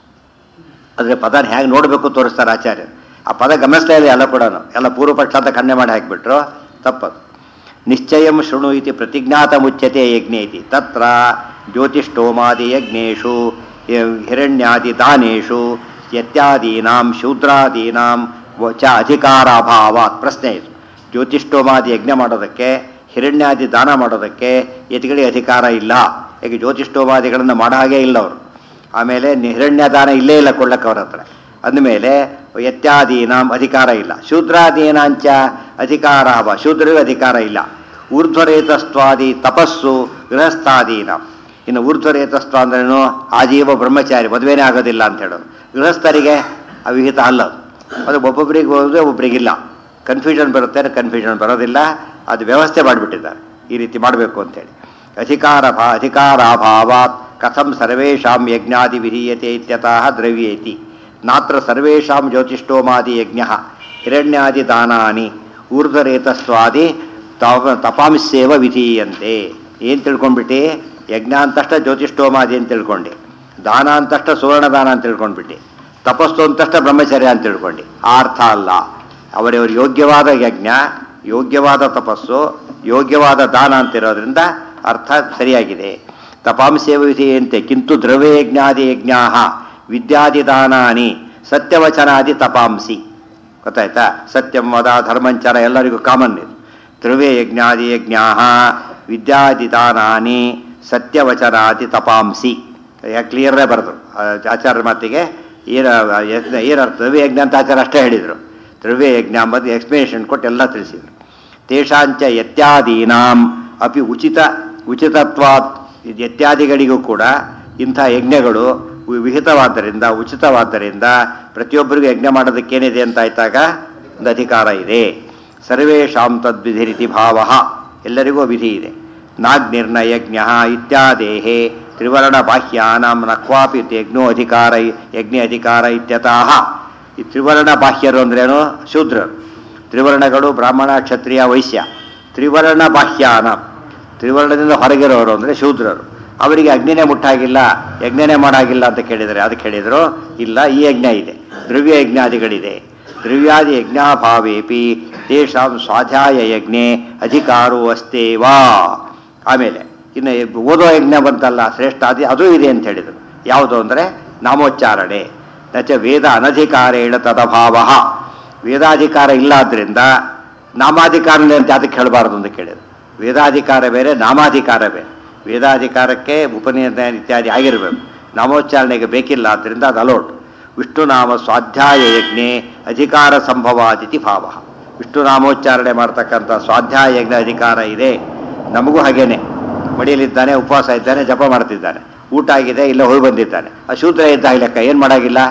ಆದರೆ ಪದನ ಹೇಗೆ ನೋಡಬೇಕು ತೋರಿಸ್ತಾರೆ ಆಚಾರ್ಯರು ಆ ಪದ ಗಮನಿಸ್ತಾ ಇಲ್ಲ ಎಲ್ಲ ಕೂಡ ಎಲ್ಲ ಪೂರ್ವಪಕ್ಷ ಅಂತ ಖಂಡನೆ ಮಾಡಿ ಹಾಕಿಬಿಟ್ರು ತಪ್ಪದು ನಿಶ್ಚಯಂ ಶೃಣು ಇತಿ ಪ್ರತಿಜ್ಞಾತ ಮುಚ್ಯತೆ ಯಜ್ಞ ಇತಿ ತತ್ರ ಜ್ಯೋತಿಷ್ಠೋಮಾದಿ ಯಜ್ಞೇಶು ಹಿರಣ್ಯಾದಿ ದಾನೇಶು ಯತ್ಯಾದೀನಾಂ ಶೂದ್ರಾದೀನಾಂ ಚ ಅಧಿಕಾರಾಭಾವಾತ್ ಪ್ರಶ್ನೆ ಇದು ಜ್ಯೋತಿಷ್ಠೋಮಾದಿ ಯಜ್ಞ ಮಾಡೋದಕ್ಕೆ ಹಿರಣ್ಯಾದಿ ದಾನ ಮಾಡೋದಕ್ಕೆ ಯತಿಗಳಿಗೆ ಅಧಿಕಾರ ಇಲ್ಲ ಯಾಕೆ ಜ್ಯೋತಿಷ್ಠೋಮಾದಿಗಳನ್ನು ಮಾಡೋ ಹಾಗೆ ಇಲ್ಲ ಅವರು ಆಮೇಲೆ ಹಿರಣ್ಯ ದಾನ ಇಲ್ಲೇ ಇಲ್ಲ ಕೊಡ್ಲಕ್ಕೆ ಅವ್ರ ಹತ್ರ ಅಂದಮೇಲೆ ಯತ್ಯಾದೀನಾಂ ಅಧಿಕಾರ ಇಲ್ಲ ಶೂದ್ರಾದೀನಾಂಚ ಅಧಿಕಾರ ಅಭಾವ ಶೂದ್ರರಿಗೂ ಅಧಿಕಾರ ಇಲ್ಲ ಊರ್ಧ್ವರೇತಸ್ತ್ವಾದಿ ತಪಸ್ಸು ಗೃಹಸ್ಥಾದೀನಾಂ ಇನ್ನು ಊರ್ಧ್ವರೇತಸ್ತ್ವ ಅಂದ್ರೇನು ಆಜೀವ ಬ್ರಹ್ಮಚಾರಿ ಮದುವೆನೇ ಆಗೋದಿಲ್ಲ ಅಂತ ಹೇಳೋದು ಗೃಹಸ್ಥರಿಗೆ ಅವಿಹಿತ ಅಲ್ಲ ಅದು. ಅದು ಒಬ್ಬೊಬ್ಬರಿಗೆ ಹೋದ್ರೆ ಒಬ್ಬರಿಗಿಲ್ಲ ಕನ್ಫ್ಯೂಷನ್ ಬರುತ್ತೆ ಕನ್ಫ್ಯೂಷನ್ ಬರೋದಿಲ್ಲ ಅದು ವ್ಯವಸ್ಥೆ ಮಾಡಿಬಿಟ್ಟಿದ್ದಾರೆ ಈ ರೀತಿ ಮಾಡಬೇಕು ಅಂತೇಳಿ ಅಧಿಕಾರ ಭಾ ಅಧಿಕಾರಾಭಾವಾತ್ ಕಥಂ ಸರ್ವೇಷಾಂ ಯಜ್ಞಾದಿ ವಿಧೀಯತೆ ಇತ್ಯತಃ ದ್ರವ್ಯೇತಿ ನಾತ್ರ ಸರ್ವೇಷಾಂ ಜ್ಯೋತಿಷ್ಠೋಮಾದಿ ಯಜ್ಞ ಹಿರಣ್ಯಾದಿ ದಾನಾನಿ ಊರ್ಧ್ವರೇತಸ್ವಾದಿ ತಪ ತಪಾಂಸ್ಯೇವ ವಿಧೀಯಂತೆ ಏನು ತಿಳ್ಕೊಂಡ್ಬಿಟ್ಟು ಯಜ್ಞ ಅಂತಷ್ಟ ಜ್ಯೋತಿಷ್ಠೋಮಾದಿ ಅಂತ ತಿಳ್ಕೊಂಡು ದಾನ ಅಂತಷ್ಟ ಸುವರ್ಣ ದಾನ ಅಂತ ತಿಳ್ಕೊಂಡ್ಬಿಟ್ಟು ತಪಸ್ಸು ಅಂತಷ್ಟ ಬ್ರಹ್ಮಚರ್ಯ ಅಂತ ತಿಳ್ಕೊಂಡು ಆ ಅರ್ಥ ಅಲ್ಲ ಅವರವ್ರ ಯೋಗ್ಯವಾದ ಯಜ್ಞ ಯೋಗ್ಯವಾದ ತಪಸ್ಸು ಯೋಗ್ಯವಾದ ದಾನ ಅಂತಿರೋದ್ರಿಂದ ಅರ್ಥ ಸರಿಯಾಗಿದೆ ತಪಾಂಸೇವ ವಿಧೀಯಂತೆ ಕಿಂತು ದ್ರವ್ಯ ಯಜ್ಞಾದಿ ಯಜ್ಞಾ ವಿದ್ಯಾದಿ ದಾನಾನಿ ಸತ್ಯವಚನಾದಿ ತಪಾಂಸಿ ಗೊತ್ತಾಯ್ತಾ ಸತ್ಯಂ ವದ ಧರ್ಮಂಚರ ಎಲ್ಲರಿಗೂ ಕಾಮನ್ ಇದು ದ್ರವ್ಯ ಯಜ್ಞಾದಿ ಯಜ್ಞಾ ವಿದ್ಯಾದಿ ದಾನಾನಿ ಸತ್ಯವಚನಾದಿ ತಪಾಂಸಿ ಕ್ಲಿಯರೇ ಬರೆದ್ರು ಆಚಾರ್ಯ ಮಾತಿಗೆ ಏನ ಏನರ್ಥ ದ್ರವ್ಯ ಯಜ್ಞ ಅಂತ ಆಚಾರ ಅಷ್ಟೇ ಹೇಳಿದರು ದ್ರವ್ಯ ಯಜ್ಞ ಅಂಬದು ಎಕ್ಸ್ಪ್ಲನೇಷನ್ ಕೊಟ್ಟು ಎಲ್ಲ ತಿಳಿಸಿದರು ತೇಷಾಂಚ ಯತ್ಯಾದೀನಾಂ ಅಪಿ ಉಚಿತ ಉಚಿತತ್ವಾತ್ ಯತ್ಯಾದಿಗಳಿಗೂ ಕೂಡ ಇಂಥ ಯಜ್ಞಗಳು ವಿ- ವಿಹಿತವಾದ್ದರಿಂದ ಉಚಿತವಾದ್ದರಿಂದ ಪ್ರತಿಯೊಬ್ಬರಿಗೂ ಯಜ್ಞ ಮಾಡೋದಕ್ಕೇನಿದೆ ಅಂತ ಆಯ್ತಾಗ ಒಂದು ಅಧಿಕಾರ ಇದೆ ಸರ್ವೇಷಾಂ ತದ್ವಿಧಿರಿತಿ ಭಾವ ಎಲ್ಲರಿಗೂ ವಿಧಿ ಇದೆ ನಾಗ್ನಿರ್ನಯಜ್ಞ ಇತ್ಯಾದೇಹೇ ತ್ರಿವರ್ಣ ಬಾಹ್ಯಾನಾಂ ನ ಕ್ವಾಪಿ ಯಜ್ಞೋ ಅಧಿಕಾರ ಯಜ್ಞ ಅಧಿಕಾರ ಇತ್ಯತಃ ಈ ತ್ರಿವರ್ಣ ಬಾಹ್ಯರು ಅಂದ್ರೇನು ಶೂದ್ರರು ತ್ರಿವರ್ಣಗಳು ಬ್ರಾಹ್ಮಣ ಕ್ಷತ್ರಿಯ ವೈಶ್ಯ ತ್ರಿವರ್ಣ ಬಾಹ್ಯಾನ ತ್ರಿವರ್ಣದಿಂದ ಹೊರಗಿರೋರು ಅಂದರೆ ಶೂದ್ರರು ಅವರಿಗೆ ಅಗ್ನಿನೇ ಮುಟ್ಟಾಗಿಲ್ಲ ಯಜ್ಞನೇ ಮಾಡಾಗಿಲ್ಲ ಅಂತ ಕೇಳಿದರೆ ಅದಕ್ಕೆ ಹೇಳಿದರು ಇಲ್ಲ ಈ ಯಜ್ಞ ಇದೆ ದ್ರವ್ಯ ಯಜ್ಞಾದಿಗಳಿದೆ ದ್ರವ್ಯಾದಿ ಯಜ್ಞಾಭಾವೇಪಿ ತೇಷಾಂ ಸ್ವಾಧ್ಯಾಯ ಯಜ್ಞೆ ಅಧಿಕಾರೋ ಅಸ್ತೇವಾ ಆಮೇಲೆ ಇನ್ನು ಓದೋ ಯಜ್ಞ ಬಂತಲ್ಲ ಶ್ರೇಷ್ಠ ಅದಿ ಅದು ಇದೆ ಅಂತ ಹೇಳಿದರು ಯಾವುದು ಅಂದರೆ ನಾಮೋಚ್ಚಾರಣೆ ನಚ ವೇದ ಅನಧಿಕಾರೇಣ ತದಭಾವ ವೇದಾಧಿಕಾರ ಇಲ್ಲ ಆದ್ರಿಂದ ನಾಮಾಧಿಕಾರನೇ ಅಂತ ಅದಕ್ಕೆ ಹೇಳಬಾರ್ದು ಅಂತ ಕೇಳಿದ್ರು ವೇದಾಧಿಕಾರ ಬೇರೆ ನಾಮಾಧಿಕಾರ ಬೇರೆ ವೇದಾಧಿಕಾರಕ್ಕೆ ಉಪನಿಷತ್ ಇತ್ಯಾದಿ ಆಗಿರಬೇಕು ನಾಮೋಚ್ಚಾರಣೆಗೆ ಬೇಕಿಲ್ಲ ಆದ್ದರಿಂದ ಅದು ಅಲೋಟ್ ವಿಷ್ಣು ನಾಮ ಸ್ವಾಧ್ಯಾಯ ಯಜ್ಞೆ ಅಧಿಕಾರ ಸಂಭವಾದಿತಿ ಭಾವ ವಿಷ್ಣು ನಾಮೋಚ್ಚಾರಣೆ ಮಾಡ್ತಕ್ಕಂಥ ಸ್ವಾಧ್ಯಾಯ ಯಜ್ಞ ಅಧಿಕಾರ ಇದೆ ನಮಗೂ ಹಾಗೇನೆ ಮಡಿಯಲಿದ್ದಾನೆ ಉಪವಾಸ ಇದ್ದಾನೆ ಜಪ ಮಾಡ್ತಿದ್ದಾನೆ ಊಟ ಆಗಿದೆ ಇಲ್ಲ ಹೋಗಿ ಬಂದಿದ್ದಾನೆ ಆ ಶೂದ್ರ ಇದ್ದಾಗ ಲೆಕ್ಕ ಏನು ಮಾಡಾಗಿಲ್ಲ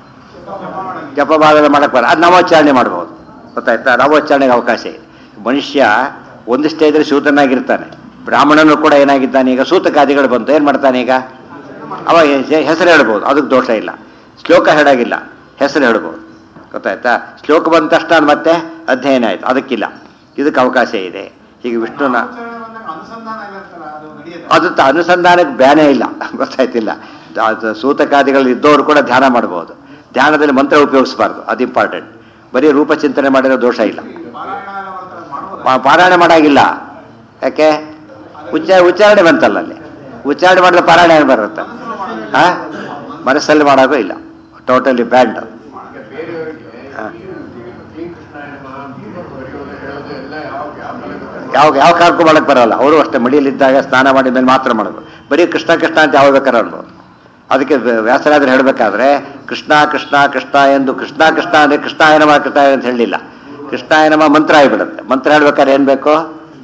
ಜಪ ಬಾಧನೆ ಮಾಡಕ್ಕೆ ಬರ ಅದು ನಾಮೋಚ್ಚಾರಣೆ ಮಾಡ್ಬೋದು ಗೊತ್ತಾಯ್ತಾ ನಾಮೋಚ್ಚಾರಣೆಗೆ ಅವಕಾಶ ಇದೆ ಮನುಷ್ಯ ಒಂದು ಸ್ಟೇಜಲ್ಲಿ ಶೂದ್ರನಾಗಿರ್ತಾನೆ ಬ್ರಾಹ್ಮಣನು ಕೂಡ ಏನಾಗಿದ್ದಾನೆ ಈಗ ಸೂತಕಾದಿಗಳು ಬಂತು ಏನು ಮಾಡ್ತಾನೆ ಈಗ ಅವಾಗ ಹೆ- ಹೆಸರು ಹೇಳ್ಬೋದು ಅದಕ್ಕೆ ದೋಷ ಇಲ್ಲ ಶ್ಲೋಕ ಹೇಳಾಗಿಲ್ಲ ಹೆಸರು ಹೇಳ್ಬೋದು ಗೊತ್ತಾಯ್ತಾ ಶ್ಲೋಕ ಬಂದ ತಕ್ಷಣ ಮತ್ತೆ ಅಧ್ಯಯನ ಆಯ್ತು ಅದಕ್ಕಿಲ್ಲ ಇದಕ್ಕೆ ಅವಕಾಶ ಇದೆ ಹೀಗೆ ವಿಷ್ಣುನ ಆಚರಣೆ ಬಂದಾಗ ಅನುಸಂಧಾನ ಆಗಿರ್ತಲ್ಲ ಅದು ನಡೆಯುತ್ತೆ ಅದು ತ- ಅನುಸಂಧಾನಕ್ಕೆ ಬ್ಯಾನೇ ಇಲ್ಲ ಗೊತ್ತಾಯ್ತಿಲ್ಲ ಅದು ಸೂತಕಾದಿಗಳು ಇದ್ದವರು ಕೂಡ ಧ್ಯಾನ ಮಾಡ್ಬೋದು ಧ್ಯಾನದಲ್ಲಿ ಮಂತ್ರ ಉಪಯೋಗಿಸಬಾರ್ದು ಅದು ಇಂಪಾರ್ಟೆಂಟ್ ಬರೀ ರೂಪಚಿಂತನೆ ಮಾಡಿರೋ ದೋಷ ಇಲ್ಲ ಪಾರಾಯಣ ಎಲ್ಲ ಮಾಡ್ತಾರೆ ಮಾಡ್ಬೋದಾ ಪಾ- ಪಾರಾಯಣ ಮಾಡಾಗಿಲ್ಲ ಯಾಕೆ ಉಚ್ಚಾರ ಉಚ್ಚಾರಣೆ ಬಂತಲ್ಲ ಅಲ್ಲಿ ಉಚ್ಚಾರಣೆ ಮಾಡಿದ್ರೆ ಪಾರಾಯಣ ಏನು ಬರುತ್ತೆ ಹಾ ಮನಸ್ಸಲ್ಲಿ ಮಾಡೋದು ಇಲ್ಲ ಟೋಟಲಿ ಬ್ಯಾಂಡ್ ಈಗ ಬೇರೆಯವರಿಗೆ ಹಾ. ಶ್ರೀ ಕೃಷ್ಣಾಯ ನಮಃ ಅಂತ ಬರೆಯೋದು ಹೇಳೋದು ಎಲ್ಲ ಯಾವ ಯಾವ ಥರ ಬೇಕಾದ್ರೆ ಯಾವ ಯಾವ ಕಾಲಕ್ಕೂ ಮಾಡಕ್ ಬರಲ್ಲ ಅವರು ಅಷ್ಟೇ ಮಡಿಯಲ್ಲಿದ್ದಾಗ ಸ್ನಾನ ಮಾಡಿದ ಮೇಲೆ ಮಾತ್ರ ಮಾಡೋದು ಬರೀ ಕೃಷ್ಣ ಕೃಷ್ಣ ಅಂತ ಯಾವ ಬೇಕಾದ್ರೆ ಅನ್ಬೋದು ಅದಕ್ಕೆ ವ್ಯ- ವ್ಯಾಸರಾಜರು ಹೇಳಬೇಕಾದ್ರೆ ಕೃಷ್ಣ ಕೃಷ್ಣ ಕೃಷ್ಣ ಎಂದು ಕೃಷ್ಣ ಕೃಷ್ಣ ಅಂದರೆ ಕೃಷ್ಣಾಯನಮ ಕೃಷ್ಣ ಅಂತ ಹೇಳಲಿಲ್ಲ ಕೃಷ್ಣಾಯನಮ ಮಂತ್ರ ಆಗಿಬಿಡುತ್ತೆ ಮಂತ್ರ ಹೇಳ್ಬೇಕಾದ್ರೆ ಏನು ಬೇಕು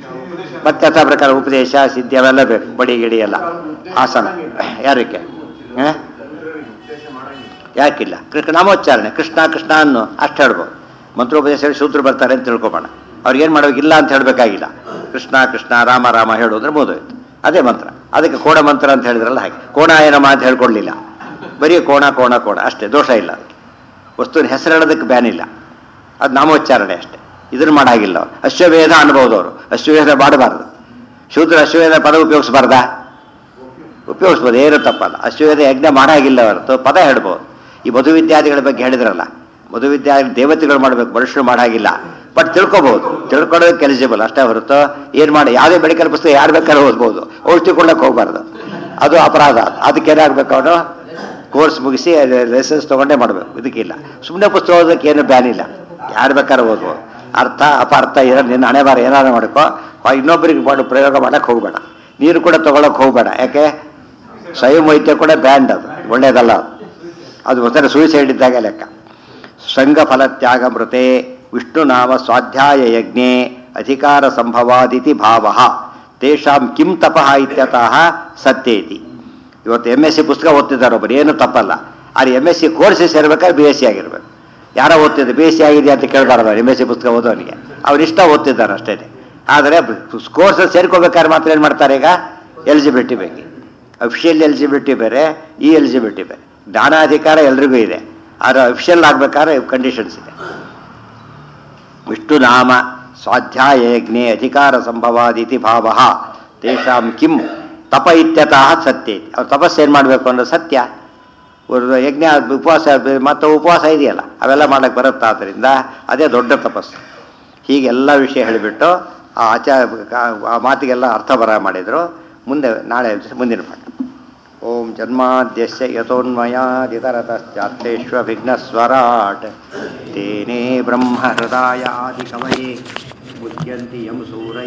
ಮತ್ತೆ ಯಥಾ ಪ್ರಕಾರ ಉಪದೇಶ ಸಿದ್ಧಿ ಅವೆಲ್ಲ ಬೇಕು ಬಡಿ ಗಿಡಿ ಎಲ್ಲ ಆಸನ ಯಾರಕ್ಕೆ ಹ? ಉದ್ದೇಶ ಮಾಡಂಗಿಲ್ಲ ಯಾಕಿಲ್ಲ ಕೃಷ್ಣ ನಾಮೋಚ್ಚಾರಣೆ ಕೃಷ್ಣ ಕೃಷ್ಣ ಅನ್ನು ಅಷ್ಟು ಹೇಳ್ಬೋದು ಮಂತ್ರೋಪದೇಶ ಹೇಳಿ ಶೂದ್ರ ಬರ್ತಾರೆ ಅಂತ ತಿಳ್ಕೊಬೋಣ ಅವ್ರಿಗೆ ಏನು ಮಾಡಬೇಕಿಲ್ಲ ಅಂತ ಹೇಳಬೇಕಾಗಿಲ್ಲ ಕೃಷ್ಣ ಕೃಷ್ಣ ರಾಮ ರಾಮ ಹೇಳೋದ್ರೆ ಮುಗಿದೋಯ್ತು ಅದೇ ಮಂತ್ರ ಅದಕ್ಕೆ ಕೋಣ ಮಂತ್ರ ಅಂತ ಹೇಳಿದ್ರಲ್ಲ ಹಾಗೆ ಕೋಣ ಏನಮ್ಮ ಅಂತ ಹೇಳ್ಕೊಡ್ಲಿಲ್ಲ ಬರೀ ಕೋಣ ಕೋಣ ಕೋಣ ಅಷ್ಟೇ ದೋಷ ಇಲ್ಲ ಅದಕ್ಕೆ ವಸ್ತುವಿನ ಹೆಸರು ಹೇಳೋದಕ್ಕೆ ಬ್ಯಾನ್ ಇಲ್ಲ ಅದು ನಾಮೋಚ್ಚಾರಣೆ ಅಷ್ಟೇ ಇದನ್ನು ಮಾಡಾಗಿಲ್ಲ ಅವ್ರು ಅಶ್ವವೇಧ ಅನ್ಬೋದು ಅವರು ಅಶ್ವವೇಧ ಮಾಡಬಾರ್ದು ಶೂದ್ರ ಅಶ್ವವೇಧ ಪದ ಉಪಯೋಗಿಸಬಾರ್ದಾ ಉಪಯೋಗಿಸ್ಬೋದು ಏನು ತಪ್ಪಲ್ಲ ಅಶ್ವವೇಧ ಯಜ್ಞ ಮಾಡಾಗಿಲ್ಲ ಹೊರತು ಪದ ಹೇಳ್ಬೋದು ಈ ಮಧುವಿದ್ಯಾದಿಗಳ ಬಗ್ಗೆ ಹೇಳಿದ್ರಲ್ಲ ಮಧುವಿದ್ಯಾದಿ ದೇವತೆಗಳು ಮಾಡಬೇಕು ಮನುಷ್ಯರು ಮಾಡಾಗಿಲ್ಲ ಬಟ್ ತಿಳ್ಕೊಬಹುದು ತಿಳ್ಕೊಳ್ಳೋದಕ್ಕೆ ಎಲಿಜಿಬಲ್ ಅಷ್ಟೇ ಹೊರತು ಏನು ಮಾಡಿ ಯಾವುದೇ ಮೆಡಿಕಲ್ ಪುಸ್ತಕ ಯಾರು ಬೇಕಾದ್ರೂ ಓದ್ಬೋದು ಔಷಧಿ ಕೊಡ್ಲಕ್ಕೆ ಹೋಗ್ಬಾರ್ದು ಅದು ಅಪರಾಧ ಅದಕ್ಕೆ ಏನಾಗಬೇಕು ಅವನು ಕೋರ್ಸ್ ಮುಗಿಸಿ ಲೈಸೆನ್ಸ್ ತೊಗೊಂಡೇ ಮಾಡಬೇಕು ಇದಕ್ಕಿಲ್ಲ ಸುಮ್ಮನೆ ಪುಸ್ತಕ ಓದೋದಕ್ಕೆ ಏನು ಬ್ಯಾನ್ ಇಲ್ಲ ಯಾರು ಬೇಕಾದ್ರೂ ಓದ್ಬೋದು ಅರ್ಥ ಅಪಾರ್ಥ ಏನೋ ನಿನ್ನ ಹಣೆ ಬಾರ ಏನಾದ್ರು ಮಾಡ್ಕೋ ಆ ಇನ್ನೊಬ್ಬರಿಗೆ ಮಾಡು ಪ್ರಯೋಗ ಮಾಡಕ್ಕೆ ಹೋಗಬೇಡ ನೀರು ಕೂಡ ತಗೊಳಕ್ಕೆ ಹೋಗಬೇಡ ಯಾಕೆ ಸ್ವಯಂ ವೈದ್ಯ ಕೂಡ ಬ್ಯಾಂಡ್ ಅದು ಒಳ್ಳೇದಲ್ಲ ಅದು ಅದು ಒಂಥರ ಸೂಸೈಡ್ ಇದ್ದಾಗ ಲೆಕ್ಕ ಸಂಘ ಫಲ ತ್ಯಾಗ ಮೃತೆ ವಿಷ್ಣು ನಾಮ ಸ್ವಾಧ್ಯಾಯ ಯಜ್ಞೆ ಅಧಿಕಾರ ಸಂಭವಾದಿತಿ ಭಾವ ತೇಷಾಂ ಕಿಂ ತಪಃ ಇತ್ಯತಃ ಸತ್ಯೇತಿ ಇವತ್ತು ಎಮ್ ಎಸ್ ಸಿ ಪುಸ್ತಕ ಓದ್ತಿದ್ದಾರೆ ಒಬ್ಬರು ಏನು ತಪ್ಪಲ್ಲ ಆದರೆ ಎಮ್ ಎಸ್ ಸಿ ಕೋರ್ಸ್ ಸೇರ್ಬೇಕಾದ್ರೆ ಬಿ ಎಸ್ ಸಿ ಆಗಿರ್ಬೇಕು ಯಾರೋ ಓದ್ತಿದ್ದೆ ಬಿ ಎಸ್ ಸಿ ಆಗಿದೆ ಅಂತ ಕೇಳಬಾರ್ದು ಎಮ್ ಎಸ್ ಸಿ ಪುಸ್ತಕ ಓದೋನಿಗೆ ಅವ್ರು ಇಷ್ಟ ಓದ್ತಿದ್ದಾರೆ ಅಷ್ಟೇ ಆದರೆ ಕೋರ್ಸ್ ಸೇರ್ಕೋಬೇಕಾದ್ರೆ ಮಾತ್ರ ಏನು ಮಾಡ್ತಾರೆ ಈಗ ಎಲಿಜಿಬಿಲಿಟಿ ಬೇಕು ಅಫಿಷಿಯಲ್ ಎಲಿಜಿಬಿಲಿಟಿ ಬೇರೆ ಈ ಎಲಿಜಿಬಿಲಿಟಿ ಬೇರೆ ಜ್ಞಾನಾಧಿಕಾರ ಎಲ್ರಿಗೂ ಇದೆ ಆದರೆ ಅಫಿಷಿಯಲ್ ಆಗ್ಬೇಕಾದ್ರೆ ಕಂಡೀಷನ್ಸ್ ಇದೆ ವಿಷ್ಣು ನಾಮ ಸ್ವಾಧ್ಯಾಯ ಯಜ್ಞೆ ಅಧಿಕಾರ ಸಂಭವಾದಿತಿ ಭಾವ ತೇಷಾಂ ಕಿಂ ತಪ ಇತ್ಯತಃ ಸತ್ಯ ಅವ್ರು ತಪಸ್ಸು ಏನು ಮಾಡಬೇಕು ಅನ್ನೋದು ಸತ್ಯ ಒಂದು ಯಜ್ಞ ಉಪವಾಸ ಮತ್ತು ಉಪವಾಸ ಇದೆಯಲ್ಲ ಅವೆಲ್ಲ ಮಾಡಕ್ಕೆ ಬರುತ್ತಾ ಆದ್ದರಿಂದ ಅದೇ ದೊಡ್ಡ ತಪಸ್ಸು ಹೀಗೆಲ್ಲ ವಿಷಯ ಹೇಳಿಬಿಟ್ಟು ಆ ಆಚಾರ ಆ ಮಾತಿಗೆಲ್ಲ ಅರ್ಥ ಬರ ಮಾಡಿದರು ಮುಂದೆ ನಾಳೆ ಮುಂದಿನ ಪಾಠ ಓಂ ಜನ್ಮಾದ್ಯಸ್ಯ ಯತೋನ್ಮಯಾದಿತರತಶ್ಚಾತ್ಲೇಷ್ವಭಿಘ್ನಸ್ವರಾಟ್ ತೇನೇ ಬ್ರಹ್ಮ ಹೃದಯಾದಿ ಕವಯೇ ಮುಚ್ಯಂತಿ ಯಂ ಸೂರೈ